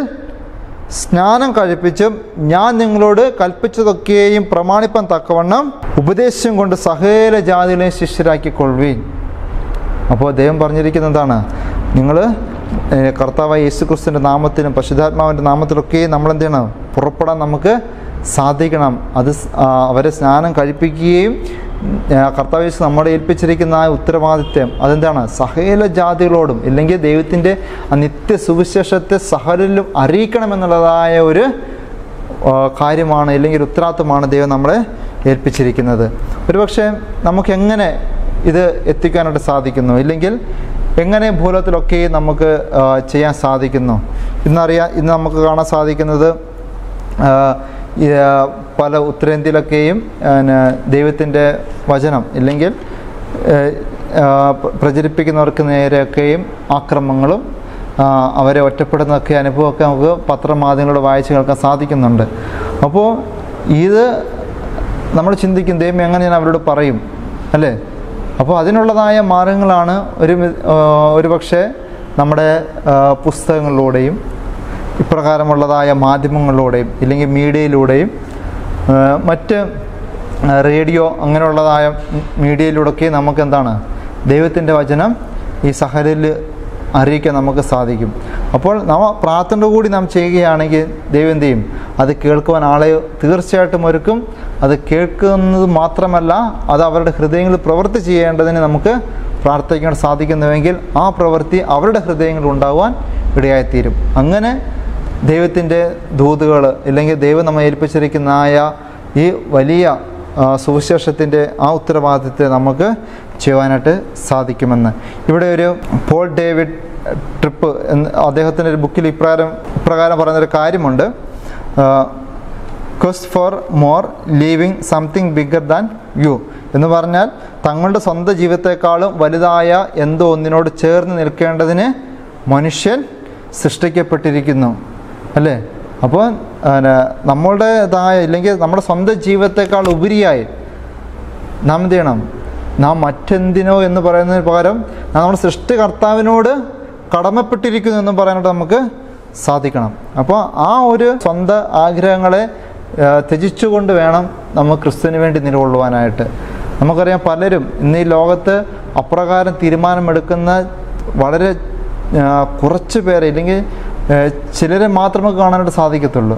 സ്നാനം കഴിപ്പിച്ചും ഞാൻ നിങ്ങളോട് കൽപ്പിച്ചതൊക്കെയും പ്രമാണിപ്പാൻ തക്കവണ്ണം ഉപദേശം കൊണ്ട് സകല ജാതികളെയും ശിഷ്യരാക്കിക്കൊള്ളുവീൻ അപ്പോൾ ദൈവം പറഞ്ഞിരിക്കുന്നതാണ് നിങ്ങൾ കർത്താവായ യേശു ക്രിസ്തുവിൻ്റെ നാമത്തിലും പശുധാത്മാവിൻ്റെ നാമത്തിലൊക്കെ നമ്മൾ എന്ത് ചെയ്യണം പുറപ്പെടാൻ നമുക്ക് സാധിക്കണം അത് സ്- ആ, അവരെ സ്നാനം കഴിപ്പിക്കുകയും ആ, കർത്താവ് യേശു നമ്മളെ ഏൽപ്പിച്ചിരിക്കുന്ന ആ ഉത്തരവാദിത്വം അതെന്താണ് സകല ജാതികളോടും ഇല്ലെങ്കിൽ ദൈവത്തിൻ്റെ ആ നിത്യ സുവിശേഷത്തെ സകലിലും അറിയിക്കണമെന്നുള്ളതായ ഒരു ആ, കാര്യമാണ് അല്ലെങ്കിൽ ഒരു ഉത്തരവാദിത്വമാണ് ദൈവം നമ്മളെ ഏൽപ്പിച്ചിരിക്കുന്നത് ഒരുപക്ഷെ നമുക്ക് എങ്ങനെ ഇത് എത്തിക്കാനായിട്ട് സാധിക്കുന്നു ഇല്ലെങ്കിൽ എങ്ങനെ ഭൂലോകത്തിലൊക്കെ നമുക്ക് ആ, ചെയ്യാൻ സാധിക്കുന്നു ഇന്നറിയാം ഇന്ന് നമുക്ക് കാണാൻ സാധിക്കുന്നത് ആ, ഈ, ആ, പല ഉത്തരേന്ത്യയിലൊക്കെയും പിന്നെ ദൈവത്തിൻ്റെ വചനം ഇല്ലെങ്കിൽ ഏഹ്, ആ, പ്ര- പ്രചരിപ്പിക്കുന്നവർക്ക് നേരെയൊക്കെയും ആക്രമങ്ങളും ആ, അവരെ ഒറ്റപ്പെടുന്നതൊക്കെ അനുഭവമൊക്കെ നമുക്ക് പത്രമാധ്യമങ്ങളിലൂടെ വായിച്ച് കേൾക്കാൻ സാധിക്കുന്നുണ്ട് അപ്പോൾ ഇത് നമ്മൾ ചിന്തിക്കും ദൈവം എങ്ങനെ ഞാൻ അവരോട് പറയും അല്ലേ അപ്പോൾ അതിനുള്ളതായ മാർഗങ്ങളാണ് ഒരു വി- ആ, ഒരു പക്ഷേ നമ്മുടെ ആ, പുസ്തകങ്ങളിലൂടെയും ഇപ്രകാരമുള്ളതായ മാധ്യമങ്ങളിലൂടെയും ഇല്ലെങ്കിൽ മീഡിയയിലൂടെയും ആ, മറ്റ് ആ, റേഡിയോ അങ്ങനെയുള്ളതായ മീഡിയയിലൂടെയൊക്കെ നമുക്ക് എന്താണ് ദൈവത്തിൻ്റെ വചനം ഈ സഹരിൽ അറിയിക്കാൻ നമുക്ക് സാധിക്കും അപ്പോൾ നാം പ്രാർത്ഥന കൂടി നാം ചെയ്യുകയാണെങ്കിൽ ദൈവം എന്ത് ചെയ്യും അത് കേൾക്കുവാൻ ആളെ തീർച്ചയായിട്ടും ഒരുക്കും അത് കേൾക്കുന്നത് മാത്രമല്ല അത് അവരുടെ ഹൃദയങ്ങളിൽ പ്രവൃത്തി ചെയ്യേണ്ടതിന് നമുക്ക് പ്രാർത്ഥിക്കാൻ സാധിക്കുന്നുവെങ്കിൽ ആ പ്രവൃത്തി അവരുടെ ഹൃദയങ്ങളിൽ ഉണ്ടാകുവാൻ ഇടയായിത്തീരും അങ്ങനെ ദൈവത്തിൻ്റെ ദൂതുകൾ ഇല്ലെങ്കിൽ ദൈവം നമ്മെ ഏൽപ്പിച്ചിരിക്കുന്നതായ ഈ വലിയ ആ, സുവിശേഷത്തിൻ്റെ ആ ഉത്തരവാദിത്തത്തെ നമുക്ക് ചെയ്യുവാനായിട്ട് സാധിക്കുമെന്ന് ഇവിടെ ഒരു പോൾ ഡേവിഡ് ട്രിപ്പ് എന്ന് അദ്ദേഹത്തിൻ്റെ ഒരു ബുക്കിൽ ഇപ്രകാരം ഇപ്രകാരം പറയുന്നൊരു കാര്യമുണ്ട് quest for more living something bigger than you എന്ന് പറഞ്ഞാൽ തങ്ങളുടെ സ്വന്തം ജീവിതത്തെക്കാളും വലുതായ എന്തോ ഒന്നിനോട് ചേർന്ന് നിൽക്കേണ്ടതിന് മനുഷ്യൻ സൃഷ്ടിക്കപ്പെട്ടിരിക്കുന്നു അല്ലേ അപ്പോൾ നമ്മളുടേതായ ഇല്ലെങ്കിൽ നമ്മുടെ സ്വന്തം ജീവിതത്തെക്കാൾ ഉപരിയായി നാം എന്ത് ചെയ്യണം നാം മറ്റെന്തിനോ എന്ന് പറയുന്നതിന് പകരം നാം നമ്മുടെ സൃഷ്ടികർത്താവിനോട് കടമപ്പെട്ടിരിക്കുന്നു എന്ന് പറയാനായിട്ട് നമുക്ക് സാധിക്കണം അപ്പോൾ ആ ഒരു സ്വന്തം ആഗ്രഹങ്ങളെ ആ, ത്യജിച്ചുകൊണ്ട് വേണം നമ്മൾ ക്രിസ്തുവിന് വേണ്ടി നിലകൊള്ളുവാനായിട്ട് നമുക്കറിയാം പലരും ഇന്ന് ഈ ലോകത്ത് അപ്രകാരം തീരുമാനമെടുക്കുന്ന വളരെ ആ, കുറച്ച് പേരെ ഇല്ലെങ്കിൽ ആ, ചിലരെ മാത്രമേ കാണാനായിട്ട് സാധിക്കത്തുള്ളൂ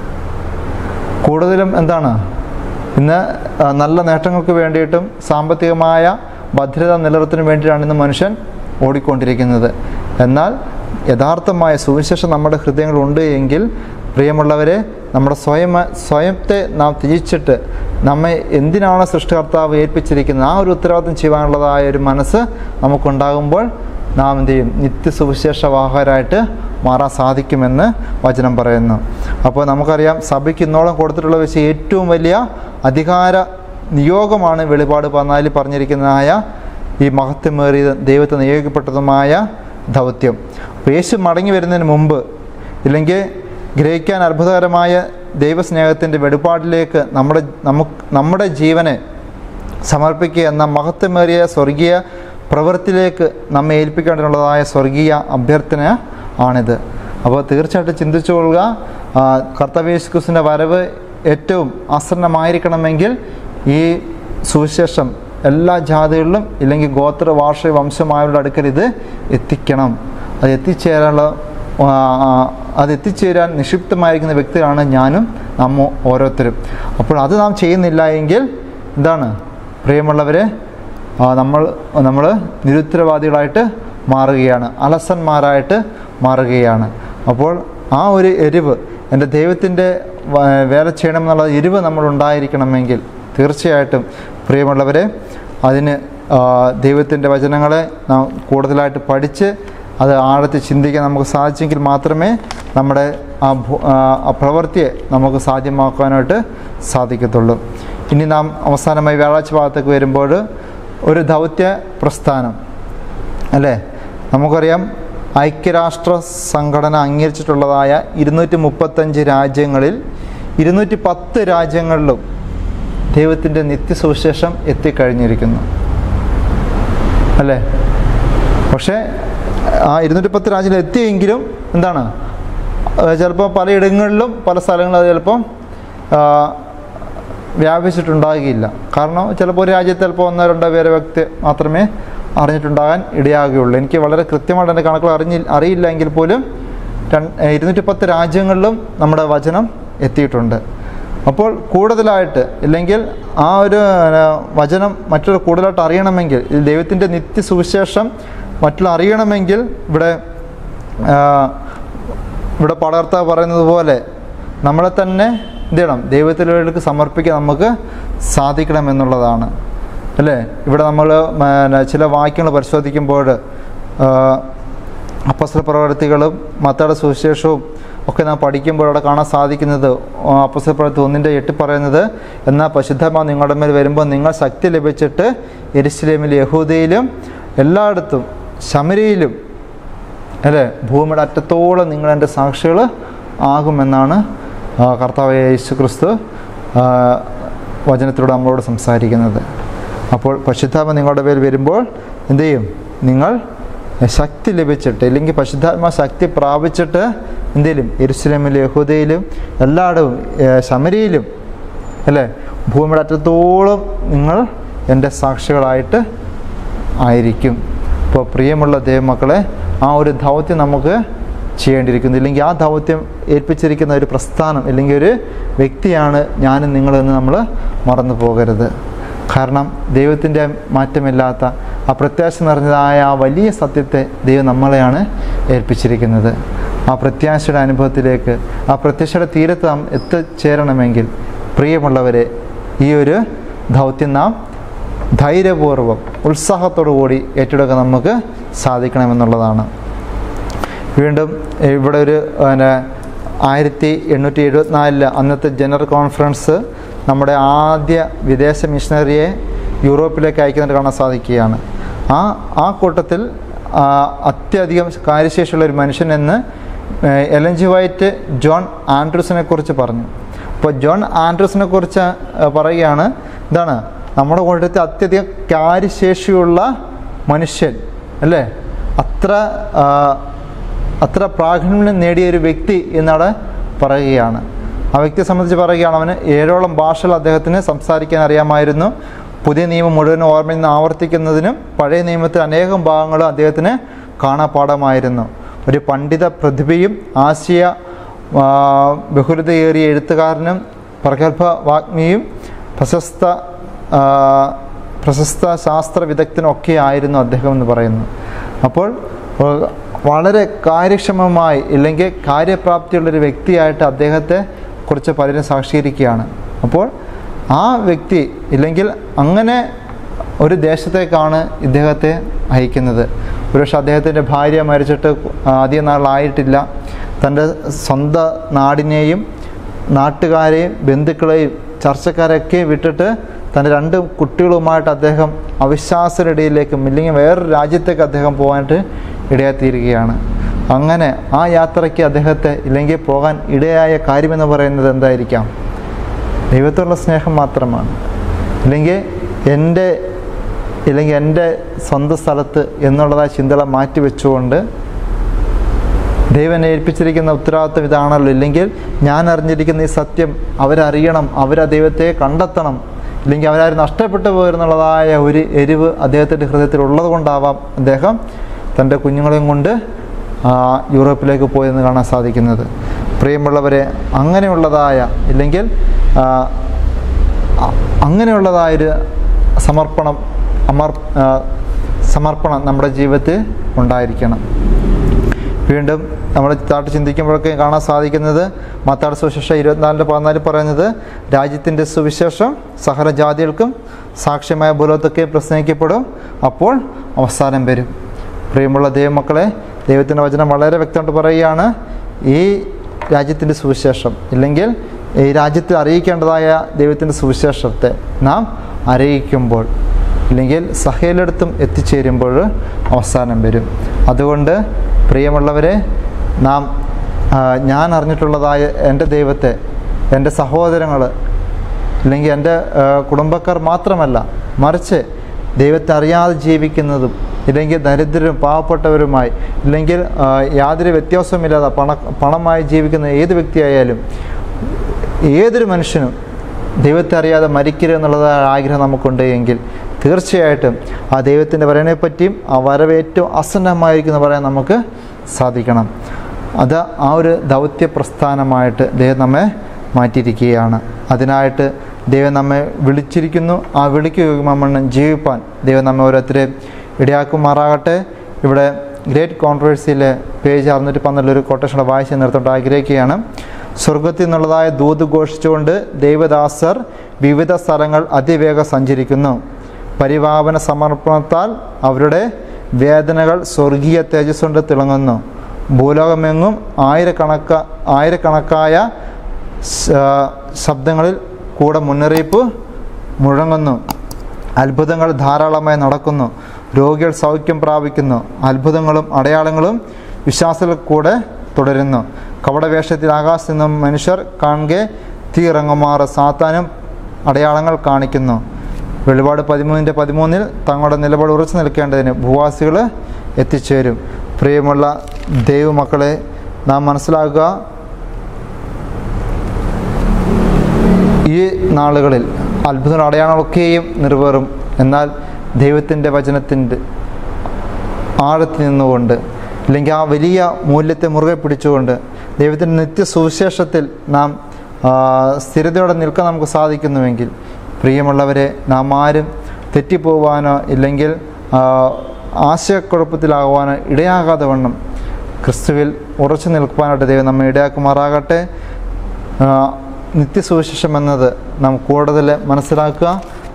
കൂടുതലും എന്താണ് ഇന്ന് ആ, നല്ല നേട്ടങ്ങൾക്ക് വേണ്ടിയിട്ടും സാമ്പത്തികമായ ഭദ്രത നിലനിർത്തുന്നതിന് വേണ്ടിയിട്ടാണ് ഇന്ന് മനുഷ്യൻ ഓടിക്കൊണ്ടിരിക്കുന്നത് എന്നാൽ യഥാർത്ഥമായ സുവിശേഷം നമ്മുടെ ഹൃദയങ്ങളുണ്ട് എങ്കിൽ പ്രിയമുള്ളവരെ നമ്മുടെ സ്വയം സ്വയത്തെ നാം ത്യജിച്ചിട്ട് നമ്മെ എന്തിനാണ് സൃഷ്ടികർത്താവ് ഏൽപ്പിച്ചിരിക്കുന്നത് ആ ഒരു ഉത്തരവാദിത്വം ചെയ്യാനുള്ളതായ ഒരു മനസ്സ് നമുക്കുണ്ടാകുമ്പോൾ നാം എന്ത് ചെയ്യും നിത്യസുവിശേഷവാഹകരായിട്ട് മാറാൻ സാധിക്കുമെന്ന് വചനം പറയുന്നു അപ്പോൾ നമുക്കറിയാം സഭയ്ക്ക് ഇന്നോളം കൊടുത്തിട്ടുള്ള വെച്ച് ഏറ്റവും വലിയ അധികാര നിയോഗമാണ് വെളിപാട് പതിനാലിൽ പറഞ്ഞിരിക്കുന്നതായ ഈ മഹത്വമേറിയ ദൈവത്തെ നിയോഗിക്കപ്പെട്ടതുമായ ദൗത്യം അപ്പോൾ യേശു മടങ്ങി വരുന്നതിന് മുമ്പ് ഇല്ലെങ്കിൽ ഗ്രഹിക്കാൻ അത്ഭുതകരമായ ദൈവസ്നേഹത്തിൻ്റെ വെളിപാടിലേക്ക് നമ്മുടെ നമുക്ക് നമ്മുടെ ജീവനെ സമർപ്പിക്കുക എന്ന മഹത്വമേറിയ സ്വർഗീയ പ്രവൃത്തിയിലേക്ക് നമ്മെ ഏൽപ്പിക്കേണ്ടതുള്ളതായ സ്വർഗീയ അഭ്യർത്ഥന ആണിത് അപ്പോൾ തീർച്ചയായിട്ടും ചിന്തിച്ചു കൊള്ളുക ആ, കർത്തവ്യ യേശുക്രിസ്തുവിൻ്റെ വരവ് ഏറ്റവും ആസന്നമായിരിക്കണമെങ്കിൽ ഈ സുവിശേഷം എല്ലാ ജാതികളിലും ഇല്ലെങ്കിൽ ഗോത്ര ഭാഷ വംശമായവരുടെ അടുക്കൽ ഇത് എത്തിക്കണം അത് എത്തിച്ചേരാനുള്ള ആ, ആ, അത് എത്തിച്ചേരാൻ നിക്ഷിപ്തമായിരിക്കുന്ന വ്യക്തികളാണ് ഞാനും നമ്മ ഓരോരുത്തരും അപ്പോൾ അത് നാം ചെയ്യുന്നില്ല എങ്കിൽ എന്താണ് പ്രിയമുള്ളവരെ ആ, നമ്മൾ നമ്മൾ നിരുത്തരവാദികളായിട്ട് മാറുകയാണ് അലസന്മാരായിട്ട് മാറുകയാണ് അപ്പോൾ ആ ഒരു എരിവ് എൻ്റെ ദൈവത്തിൻ്റെ വ- വേല ചെയ്യണമെന്നുള്ള എരിവ് നമ്മൾ ഉണ്ടായിരിക്കണമെങ്കിൽ തീർച്ചയായിട്ടും പ്രിയമുള്ളവരെ അതിന് ദൈവത്തിൻ്റെ വചനങ്ങളെ നാം കൂടുതലായിട്ട് പഠിച്ച് അത് ആഴത്തിൽ ചിന്തിക്കാൻ നമുക്ക് സാധിച്ചെങ്കിൽ മാത്രമേ നമ്മുടെ ആ ഭൂ- ആ ആ പ്രവൃത്തിയെ നമുക്ക് സാധ്യമാക്കാനായിട്ട് സാധിക്കത്തുള്ളൂ ഇനി നാം അവസാനമായി വ്യാഴാഴ്ച ഭാഗത്തേക്ക് വരുമ്പോൾ ഒരു ദൗത്യ പ്രസ്ഥാനം അല്ലേ നമുക്കറിയാം ഐക്യരാഷ്ട്ര സംഘടന അംഗീകരിച്ചിട്ടുള്ളതായ ഇരുന്നൂറ്റി മുപ്പത്തഞ്ച് രാജ്യങ്ങളിൽ ഇരുന്നൂറ്റി പത്ത് രാജ്യങ്ങളിലും ദൈവത്തിൻ്റെ നിത്യസുവിശേഷം എത്തിക്കഴിഞ്ഞിരിക്കുന്നു അല്ലേ പക്ഷേ ആ ഇരുന്നൂറ്റി പത്ത് രാജ്യങ്ങളിൽ എത്തിയെങ്കിലും എന്താണ് ചിലപ്പോൾ പലയിടങ്ങളിലും പല സ്ഥലങ്ങളും അത് ചിലപ്പം ആ, വ്യാപിച്ചിട്ടുണ്ടാകുകയില്ല കാരണം ചിലപ്പോൾ ഒരു രാജ്യത്ത് ചിലപ്പോൾ ഒന്നോ രണ്ടോ പേരെ വ്യക്തി മാത്രമേ അറിഞ്ഞിട്ടുണ്ടാകാൻ ഇടയാകുകയുള്ളൂ എനിക്ക് വളരെ കൃത്യമായിട്ട് എൻ്റെ കണക്കുകൾ അറിഞ്ഞി അറിയില്ല എങ്കിൽ പോലും രണ്ട് ഇരുന്നൂറ്റി പത്ത് രാജ്യങ്ങളിലും നമ്മുടെ വചനം എത്തിയിട്ടുണ്ട് അപ്പോൾ കൂടുതലായിട്ട് ഇല്ലെങ്കിൽ ആ ഒരു ആ, വചനം മറ്റുള്ള കൂടുതലായിട്ട് അറിയണമെങ്കിൽ ഈ ദൈവത്തിൻ്റെ നിത്യസുവിശേഷം മറ്റുള്ള അറിയണമെങ്കിൽ ഇവിടെ ആ, ഇവിടെ പടർത്ത പറയുന്നത് പോലെ നമ്മളെ തന്നെ എന്ത് ചെയ്യണം ദൈവത്തിലേക്ക് സമർപ്പിക്കാൻ നമുക്ക് സാധിക്കണം എന്നുള്ളതാണ് അല്ലേ ഇവിടെ നമ്മൾ ചില വാക്യങ്ങൾ പരിശോധിക്കുമ്പോൾ അപ്പസ്ത്ര പ്രവർത്തികളും മത്തയുടെ സുവിശേഷവും ഒക്കെ നാം പഠിക്കുമ്പോൾ അവിടെ കാണാൻ സാധിക്കുന്നത് അപ്പസ്ത്ര പ്രവർത്തി ഒന്നിൻ്റെ എട്ടി പറയുന്നത് എന്നാൽ പരിശുദ്ധമാ നിങ്ങളുടെ മേൽ വരുമ്പോൾ നിങ്ങൾ ശക്തി ലഭിച്ചിട്ട് എരിശിലേമിൽ യഹൂദയിലും എല്ലായിടത്തും ശമരിയിലും അല്ലേ ഭൂമിയുടെ അറ്റത്തോളം നിങ്ങൾ എൻ്റെ സാക്ഷികൾ ആകുമെന്നാണ് ആ, കർത്താവ് യേശു ക്രിസ്തു ആ, വചനത്തിലൂടെ നമ്മളോട് സംസാരിക്കുന്നത് അപ്പോൾ പശുദ്ധാത്മ നിങ്ങളുടെ പേര് വരുമ്പോൾ എന്ത് ചെയ്യും നിങ്ങൾ ശക്തി ലഭിച്ചിട്ട് ഇല്ലെങ്കിൽ പശുദ്ധാത്മ ശക്തി പ്രാപിച്ചിട്ട് എന്ത് ചെയ്യും എരുസലേമിലും യഹൂദയിലും എല്ലായിടവും ഏ, ശമരിയിലും അല്ലേ ഭൂമിയുടെ അറ്റത്തോളം നിങ്ങൾ എൻ്റെ സാക്ഷികളായിട്ട് ആയിരിക്കും ഇപ്പോൾ പ്രിയമുള്ള ദൈവമക്കളെ ആ ഒരു ദൗത്യം നമുക്ക് ചെയ്യേണ്ടിയിരിക്കുന്നു ഇല്ലെങ്കിൽ ആ ദൗത്യം ഏൽപ്പിച്ചിരിക്കുന്ന ഒരു പ്രസ്ഥാനം അല്ലെങ്കിൽ ഒരു വ്യക്തിയാണ് ഞാനും നിങ്ങളെന്ന് നമ്മൾ മറന്നു പോകരുത് കാരണം ദൈവത്തിൻ്റെ മാറ്റമില്ലാത്ത ആ പ്രത്യാശ നിറഞ്ഞതായ ആ വലിയ സത്യത്തെ ദൈവം നമ്മളെയാണ് ഏൽപ്പിച്ചിരിക്കുന്നത് ആ പ്രത്യാശയുടെ അനുഭവത്തിലേക്ക് ആ പ്രത്യാശയുടെ തീരത്ത് നാം എത്തിച്ചേരണമെങ്കിൽ പ്രിയമുള്ളവരെ ഈ ഒരു ദൗത്യം നാം ധൈര്യപൂർവ്വം ഉത്സാഹത്തോടു കൂടി ഏറ്റെടുക്കാൻ നമുക്ക് സാധിക്കണമെന്നുള്ളതാണ് വീണ്ടും ഇവിടെ ഒരു പിന്നെ ആയിരത്തി എണ്ണൂറ്റി എഴുപത്തിനാലില് അന്നത്തെ ജനറൽ കോൺഫറൻസ് നമ്മുടെ ആദ്യ വിദേശ മിഷണറിയെ യൂറോപ്പിലേക്ക് അയക്കുന്നത് കാണാൻ സാധിക്കുകയാണ് ആ ആ കൂട്ടത്തിൽ ആ, അത്യധികം കാര്യശേഷിയുള്ള ഒരു മനുഷ്യൻ എന്ന് ഏഹ്, എലൻ ജി വൈറ്റ് ജോൺ ആൻഡ്രൂസിനെ കുറിച്ച് പറഞ്ഞു അപ്പോൾ ജോൺ ആൻഡ്രൂസിനെ കുറിച്ച് ഏഹ്, പറയുകയാണ് എന്താണ് നമ്മുടെ കൂട്ടത്തിൽ അത്യധികം കാര്യശേഷിയുള്ള മനുഷ്യൻ അല്ലേ അത്ര ആ, അത്ര പ്രാഗണ്യം നേടിയ ഒരു വ്യക്തി എന്നവിടെ പറയുകയാണ് ആ വ്യക്തിയെ സംബന്ധിച്ച് പറയുകയാണ് അവന് ഏഴോളം ഭാഷകൾ അദ്ദേഹത്തിന് സംസാരിക്കാൻ അറിയാമായിരുന്നു പുതിയ നിയമം മുഴുവൻ ഓർമ്മയിൽ നിന്ന് ആവർത്തിക്കുന്നതിനും പഴയ നിയമത്തിൽ അനേകം ഭാഗങ്ങളും അദ്ദേഹത്തിന് കാണാപ്പാടമായിരുന്നു ഒരു പണ്ഡിത പ്രതിഭയും ആശയ ആ, ബഹുലതയേറിയ എഴുത്തുകാരനും പ്രഗത്ഭ വാഗ്മിയും പ്രശസ്ത ആ, പ്രശസ്ത ശാസ്ത്ര വിദഗ്ധനൊക്കെ ആയിരുന്നു അദ്ദേഹം എന്ന് പറയുന്നു അപ്പോൾ ഏഹ്, വളരെ കാര്യക്ഷമമായി ഇല്ലെങ്കിൽ കാര്യപ്രാപ്തിയുള്ളൊരു വ്യക്തിയായിട്ട് അദ്ദേഹത്തെ കുറിച്ച് പലരും സാക്ഷീകരിക്കുകയാണ് അപ്പോൾ ആ വ്യക്തി ഇല്ലെങ്കിൽ അങ്ങനെ ഒരു ദേശത്തേക്കാണ് ഇദ്ദേഹത്തെ അയക്കുന്നത് ഒരുപക്ഷെ അദ്ദേഹത്തിൻ്റെ ഭാര്യ മരിച്ചിട്ട് അധികം നാളായിട്ടില്ല തൻ്റെ സ്വന്തം നാടിനെയും നാട്ടുകാരെയും ബന്ധുക്കളെയും ചർച്ചക്കാരെയൊക്കെ വിട്ടിട്ട് തൻ്റെ രണ്ട് കുട്ടികളുമായിട്ട് അദ്ദേഹം അവിശ്വാസരിടയിലേക്കും ഇല്ലെങ്കിൽ വേറൊരു രാജ്യത്തേക്ക് അദ്ദേഹം പോകാനായിട്ട് ഇടയാത്തിയിരിക്കുകയാണ് അങ്ങനെ ആ യാത്രയ്ക്ക് അദ്ദേഹത്തെ ഇല്ലെങ്കിൽ പോകാൻ ഇടയായ കാര്യമെന്ന് പറയുന്നത് എന്തായിരിക്കാം ദൈവത്തോടുള്ള സ്നേഹം മാത്രമാണ് ഇല്ലെങ്കിൽ എൻ്റെ ഇല്ലെങ്കിൽ എൻ്റെ സ്വന്തം സ്ഥലത്ത് എന്നുള്ളതായ ചിന്തകളെ മാറ്റി വെച്ചുകൊണ്ട് ദൈവം എന്നെ ഏൽപ്പിച്ചിരിക്കുന്ന ഉത്തരവാദിത്വം ഇതാണല്ലോ ഇല്ലെങ്കിൽ ഞാൻ അറിഞ്ഞിരിക്കുന്ന ഈ സത്യം അവരറിയണം അവരാ ദൈവത്തെ കണ്ടെത്തണം ഇല്ലെങ്കിൽ അവരാരും നഷ്ടപ്പെട്ടു പോയിരുന്നുള്ളതായ ഒരു എരിവ് അദ്ദേഹത്തിൻ്റെ ഹൃദയത്തിൽ ഉള്ളത് കൊണ്ടാവാം അദ്ദേഹം തൻ്റെ കുഞ്ഞുങ്ങളെയും കൊണ്ട് ആ, യൂറോപ്പിലേക്ക് പോയെന്ന് കാണാൻ സാധിക്കുന്നത് പ്രിയമുള്ളവരെ അങ്ങനെയുള്ളതായ ഇല്ലെങ്കിൽ ആ, അ- അങ്ങനെയുള്ളതായൊരു സമർപ്പണം അമർ ആ, സമർപ്പണം നമ്മുടെ ജീവിതത്തിൽ ഉണ്ടായിരിക്കണം വീണ്ടും നമ്മൾ താട്ട് ചിന്തിക്കുമ്പോഴൊക്കെ കാണാൻ സാധിക്കുന്നത് മത്താട് സുവിശേഷം ഇരുപത്തിനാലിൻ്റെ പതിനാല് പറയുന്നത് രാജ്യത്തിൻ്റെ സുവിശേഷം സഹരജാതികൾക്കും സാക്ഷ്യമായ ബുലത്തൊക്കെ പ്രസംഗിക്കപ്പെടും അപ്പോൾ അവസാനം വരും പ്രിയമുള്ള ദൈവമക്കളെ ദൈവത്തിൻ്റെ വചനം വളരെ വ്യക്തമായിട്ട് പറയുകയാണ് ഈ രാജ്യത്തിൻ്റെ സുവിശേഷം ഇല്ലെങ്കിൽ ഈ രാജ്യത്തിൽ അറിയിക്കേണ്ടതായ ദൈവത്തിൻ്റെ സുവിശേഷത്തെ നാം അറിയിക്കുമ്പോൾ ഇല്ലെങ്കിൽ സഹയിലെടുത്തും എത്തിച്ചേരുമ്പോൾ അവസാനം വരും അതുകൊണ്ട് പ്രിയമുള്ളവരെ നാം ആ, ഞാൻ അറിഞ്ഞിട്ടുള്ളതായ എൻ്റെ ദൈവത്തെ എൻ്റെ സഹോദരങ്ങൾ ഇല്ലെങ്കിൽ എൻ്റെ ആ, കുടുംബക്കാർ മാത്രമല്ല മറിച്ച് ദൈവത്തെ അറിയാതെ ജീവിക്കുന്നതും ഇല്ലെങ്കിൽ ദരിദ്രരും പാവപ്പെട്ടവരുമായി ഇല്ലെങ്കിൽ ആ, യാതൊരു വ്യത്യാസവുമില്ലാതെ പണ പണമായി ജീവിക്കുന്ന ഏത് വ്യക്തിയായാലും ഏതൊരു മനുഷ്യനും ദൈവത്തെ അറിയാതെ മരിക്കരുത് എന്നുള്ളതായ ആഗ്രഹം നമുക്കുണ്ട് എങ്കിൽ തീർച്ചയായിട്ടും ആ ദൈവത്തിൻ്റെ വരവിനെ പറ്റിയും ആ വരവ് ഏറ്റവും അസന്നമായിരിക്കുന്ന പറയാൻ നമുക്ക് സാധിക്കണം അത് ആ ഒരു ദൗത്യ പ്രസ്ഥാനമായിട്ട് ദൈവം നമ്മെ മാറ്റിയിരിക്കുകയാണ് അതിനായിട്ട് ദൈവം നമ്മെ വിളിച്ചിരിക്കുന്നു ആ വിളിക്ക് യോഗ്യമണ്ണം ജീവിപ്പാൻ ദൈവം നമ്മെ ഓരോരുത്തരെ ഇടയാക്കുമാറാകട്ടെ ഇവിടെ ഗ്രേറ്റ് കോൺട്രവേഴ്സിയിലെ പേജ് അറുന്നൂറ്റി പന്ത്രണ്ടിലൊരു കൊട്ടേഷൻ വായിച്ച് നിർത്തോട്ട് ആഗ്രഹിക്കുകയാണ് സ്വർഗത്തിൽ നിന്നുള്ളതായ ദൂത് ഘോഷിച്ചുകൊണ്ട് ദൈവദാസർ വിവിധ സ്ഥലങ്ങൾ അതിവേഗം സഞ്ചരിക്കുന്നു പരിപാവന സമർപ്പണത്താൽ അവരുടെ വേദനകൾ സ്വർഗീയ തേജസ് കൊണ്ട് തിളങ്ങുന്നു ഭൂലോകമെങ്ങും ആയിരക്കണക്ക ആയിരക്കണക്കായ ശ- ശബ്ദങ്ങളിൽ കൂടെ മുന്നറിയിപ്പ് മുഴങ്ങുന്നു അത്ഭുതങ്ങൾ ധാരാളമായി നടക്കുന്നു രോഗികൾ സൗഖ്യം പ്രാപിക്കുന്നു അത്ഭുതങ്ങളും അടയാളങ്ങളും വിശ്വാസത്തിൽ കൂടെ തുടരുന്നു കപടവേഷത്തിൽ ആകാശത്ത് നിന്നും മനുഷ്യർ കാണുകെ തീ ഇറങ്ങുമാറ് സാത്താനും അടയാളങ്ങൾ കാണിക്കുന്നു വെളിപാട് പതിമൂന്നിൻ്റെ പതിമൂന്നിൽ തങ്ങളുടെ നിലപാട് ഉറച്ചു നിൽക്കേണ്ടതിന് ഭൂവാസികൾ എത്തിച്ചേരും പ്രിയമുള്ള ദൈവമക്കളെ നാം മനസ്സിലാക്കുക ഈ നാളുകളിൽ അത്ഭുത അടയാളമൊക്കെയും നിറവേറും എന്നാൽ ദൈവത്തിൻ്റെ വചനത്തിൻ്റെ ആഴത്തിൽ നിന്നുകൊണ്ട് അല്ലെങ്കിൽ ആ വലിയ മൂല്യത്തെ മുറുകെ പിടിച്ചുകൊണ്ട് ദൈവത്തിൻ്റെ നിത്യ സുവിശേഷത്തിൽ നാം ആ, സ്ഥിരതയോടെ നിൽക്കാൻ നമുക്ക് സാധിക്കുന്നുവെങ്കിൽ പ്രിയമുള്ളവരെ നാം ആരും തെറ്റിപ്പോവാനോ ഇല്ലെങ്കിൽ ആ, ആശയക്കുഴപ്പത്തിലാകുവാനോ ഇടയാകാതെ വണ്ണം ക്രിസ്തുവിൽ ഉറച്ചു നിൽക്കുവാനായിട്ട് ദൈവം നമ്മെ ഇടയാക്കുമാറാകട്ടെ ആ, നിത്യസുവിശേഷം എന്നത് നാം കൂടുതൽ മനസ്സിലാക്കുക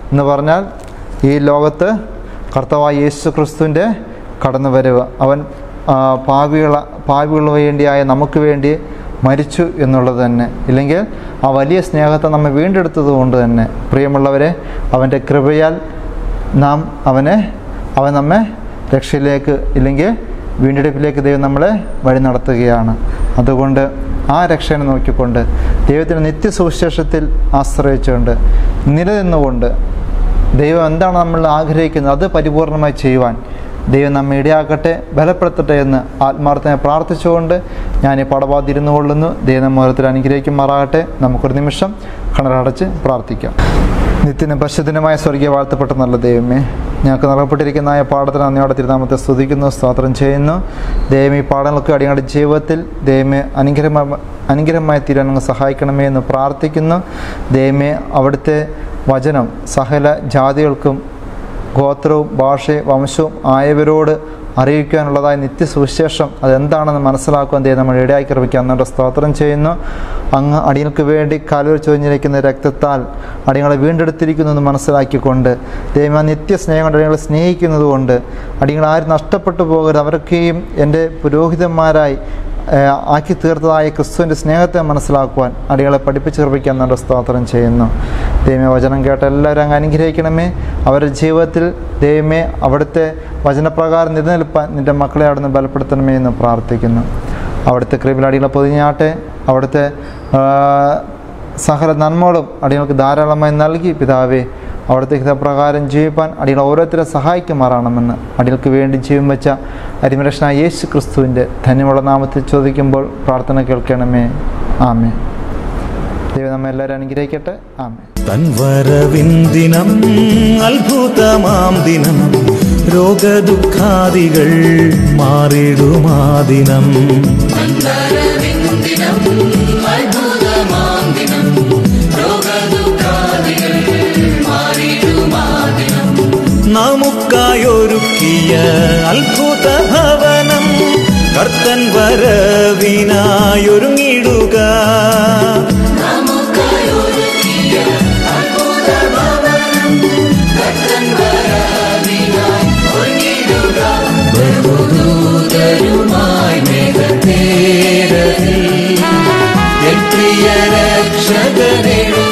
എന്ന് പറഞ്ഞാൽ ഈ ലോകത്ത് കർത്താവായ യേശു ക്രിസ്തുവിൻ്റെ കടന്നു വരവ് അവൻ ആ, പാപികള പാപികൾക്ക് വേണ്ടിയായ നമുക്ക് വേണ്ടി മരിച്ചു എന്നുള്ളത് തന്നെ ഇല്ലെങ്കിൽ ആ വലിയ സ്നേഹത്തെ നമ്മെ വീണ്ടെടുത്തത് കൊണ്ട് തന്നെ പ്രിയമുള്ളവരെ അവൻ്റെ കൃപയാൽ നാം അവനെ അവൻ നമ്മെ രക്ഷയിലേക്ക് ഇല്ലെങ്കിൽ വീണ്ടെടുപ്പിലേക്ക് ദൈവം നമ്മളെ വഴി നടത്തുകയാണ് അതുകൊണ്ട് ആ രക്ഷനെ നോക്കിക്കൊണ്ട് ദൈവത്തിൻ്റെ നിത്യസുവിശേഷത്തിൽ ആശ്രയിച്ചുകൊണ്ട് നിലനിന്നുകൊണ്ട് ദൈവം എന്താണ് നമ്മൾ ആഗ്രഹിക്കുന്നത് അത് പരിപൂർണമായി ചെയ്യുവാൻ ദൈവം നമ്മെ ഇടയാക്കട്ടെ ബലപ്പെടുത്തട്ടെ എന്ന് ആത്മാർത്ഥനെ പ്രാർത്ഥിച്ചുകൊണ്ട് ഞാൻ ഈ പടവാതിരുന്നു കൊള്ളുന്നു ദൈവം നമ്മെ ഓരോരുത്തർ അനുഗ്രഹിക്കുമാറാകട്ടെ നമുക്കൊരു നിമിഷം കണറടച്ച് പ്രാർത്ഥിക്കാം നിത്യനും പശുദിനമായ സ്വർഗീയ വാഴ്ത്തപ്പെട്ട നല്ല ദൈവമേ ഞങ്ങൾക്ക് നൽകപ്പെട്ടിരിക്കുന്ന ആ പാഠത്തിന് നന്ദിയോടെ തിരുനാമത്തെ സ്തുതിക്കുന്നു സ്തോത്രം ചെയ്യുന്നു ദൈവം ഈ പാഠങ്ങൾക്ക് അടിയങ്ങളുടെ ജീവിതത്തിൽ ദൈവമേ അനുഗ്രഹമായ അനുഗ്രഹമായി തീരാൻ അങ്ങ് സഹായിക്കണമേ എന്ന് പ്രാർത്ഥിക്കുന്നു ദൈവമേ അവിടുത്തെ വചനം സകല ജാതികൾക്കും ഗോത്രവും ഭാഷയും വംശവും ആയവരോട് അറിയിക്കാനുള്ളതായ നിത്യസുവിശേഷം അതെന്താണെന്ന് മനസ്സിലാക്കുവാൻ ദൈവം നമ്മൾ ഇടയാക്കി ക്രമിക്കാൻ എന്നിട്ട് സ്തോത്രം ചെയ്യുന്നു അങ്ങ് അടിയങ്ങൾക്ക് വേണ്ടി കാലുകൾ ചൊരിഞ്ഞിരിക്കുന്ന രക്തത്താൽ അടിയങ്ങളെ വീണ്ടെടുത്തിരിക്കുന്നു എന്ന് മനസ്സിലാക്കിക്കൊണ്ട് ദൈവം ആ നിത്യസ്നേഹം കൊണ്ട് അടിയങ്ങളെ സ്നേഹിക്കുന്നത് കൊണ്ട് അടിയങ്ങൾ ആരും നഷ്ടപ്പെട്ടു പോകരുത് അവരൊക്കെയും എൻ്റെ പുരോഹിതന്മാരായി ഏഹ്, ആക്കി തീർത്തതായ ക്രിസ്തുവിൻ്റെ സ്നേഹത്തെ മനസ്സിലാക്കുവാൻ അടികളെ പഠിപ്പിച്ച് നിർമ്മിക്കാൻ നല്ല സ്തോത്രം ചെയ്യുന്നു ദൈവമേ വചനം കേട്ട എല്ലാവരും അങ്ങ് അനുഗ്രഹിക്കണമേ അവരുടെ ജീവിതത്തിൽ ദൈവമേ അവിടുത്തെ വചനപ്രകാരം നിലനിൽപ്പാൻ നിൻ്റെ മക്കളെ അവിടുന്ന് ബലപ്പെടുത്തണമേ എന്ന് പ്രാർത്ഥിക്കുന്നു അവിടുത്തെ കൃപയിൽ അടികളെ പൊതിഞ്ഞാട്ടെ അവിടുത്തെ ആ, സകല നന്മകളും അടികൾക്ക് ധാരാളമായി നൽകി പിതാവേ അവിടുത്തെ ഹിതപ്രകാരം ജീവിപ്പാൻ അടികൾ ഓരോരുത്തരെ സഹായിക്കുമാറാണമെന്ന് അടികൾക്ക് വേണ്ടി ജീവൻ വെച്ച അരിമരക്ഷനായ യേശു ക്രിസ്തുവിൻ്റെ ധന്യമുള്ള നാമത്തിൽ ചോദിക്കുമ്പോൾ പ്രാർത്ഥന കേൾക്കണമേ ആമേ ദൈവം നമ്മെ എല്ലാവരും അനുഗ്രഹിക്കട്ടെ ആമേ തൻ വരവിൻ ദിനം അത്ഭുതമാം ദിനം രോഗദുഃഖാദികൾ മാറിടുമാ ദിനം മന്ദരവിന്ദിനം അത്ഭുതമാം ദിനം രോഗദുഃഖാദികൾ മാറിയിടുമാദിനം നമുക്കായൊരുക്കിയ അത്ഭുത ഭവനം കർത്തൻ വരവിനായൊരുങ്ങിടുക നമുക്കായൊരുക്കിയ അത്ഭുത ഭവനം കർത്തൻ വരവിനായി ഒരുങ്ങിടുക ബഹുദൂതരുമായി മേഘത്തേരതിൽ എൻ പ്രിയ രക്ഷകനെഴു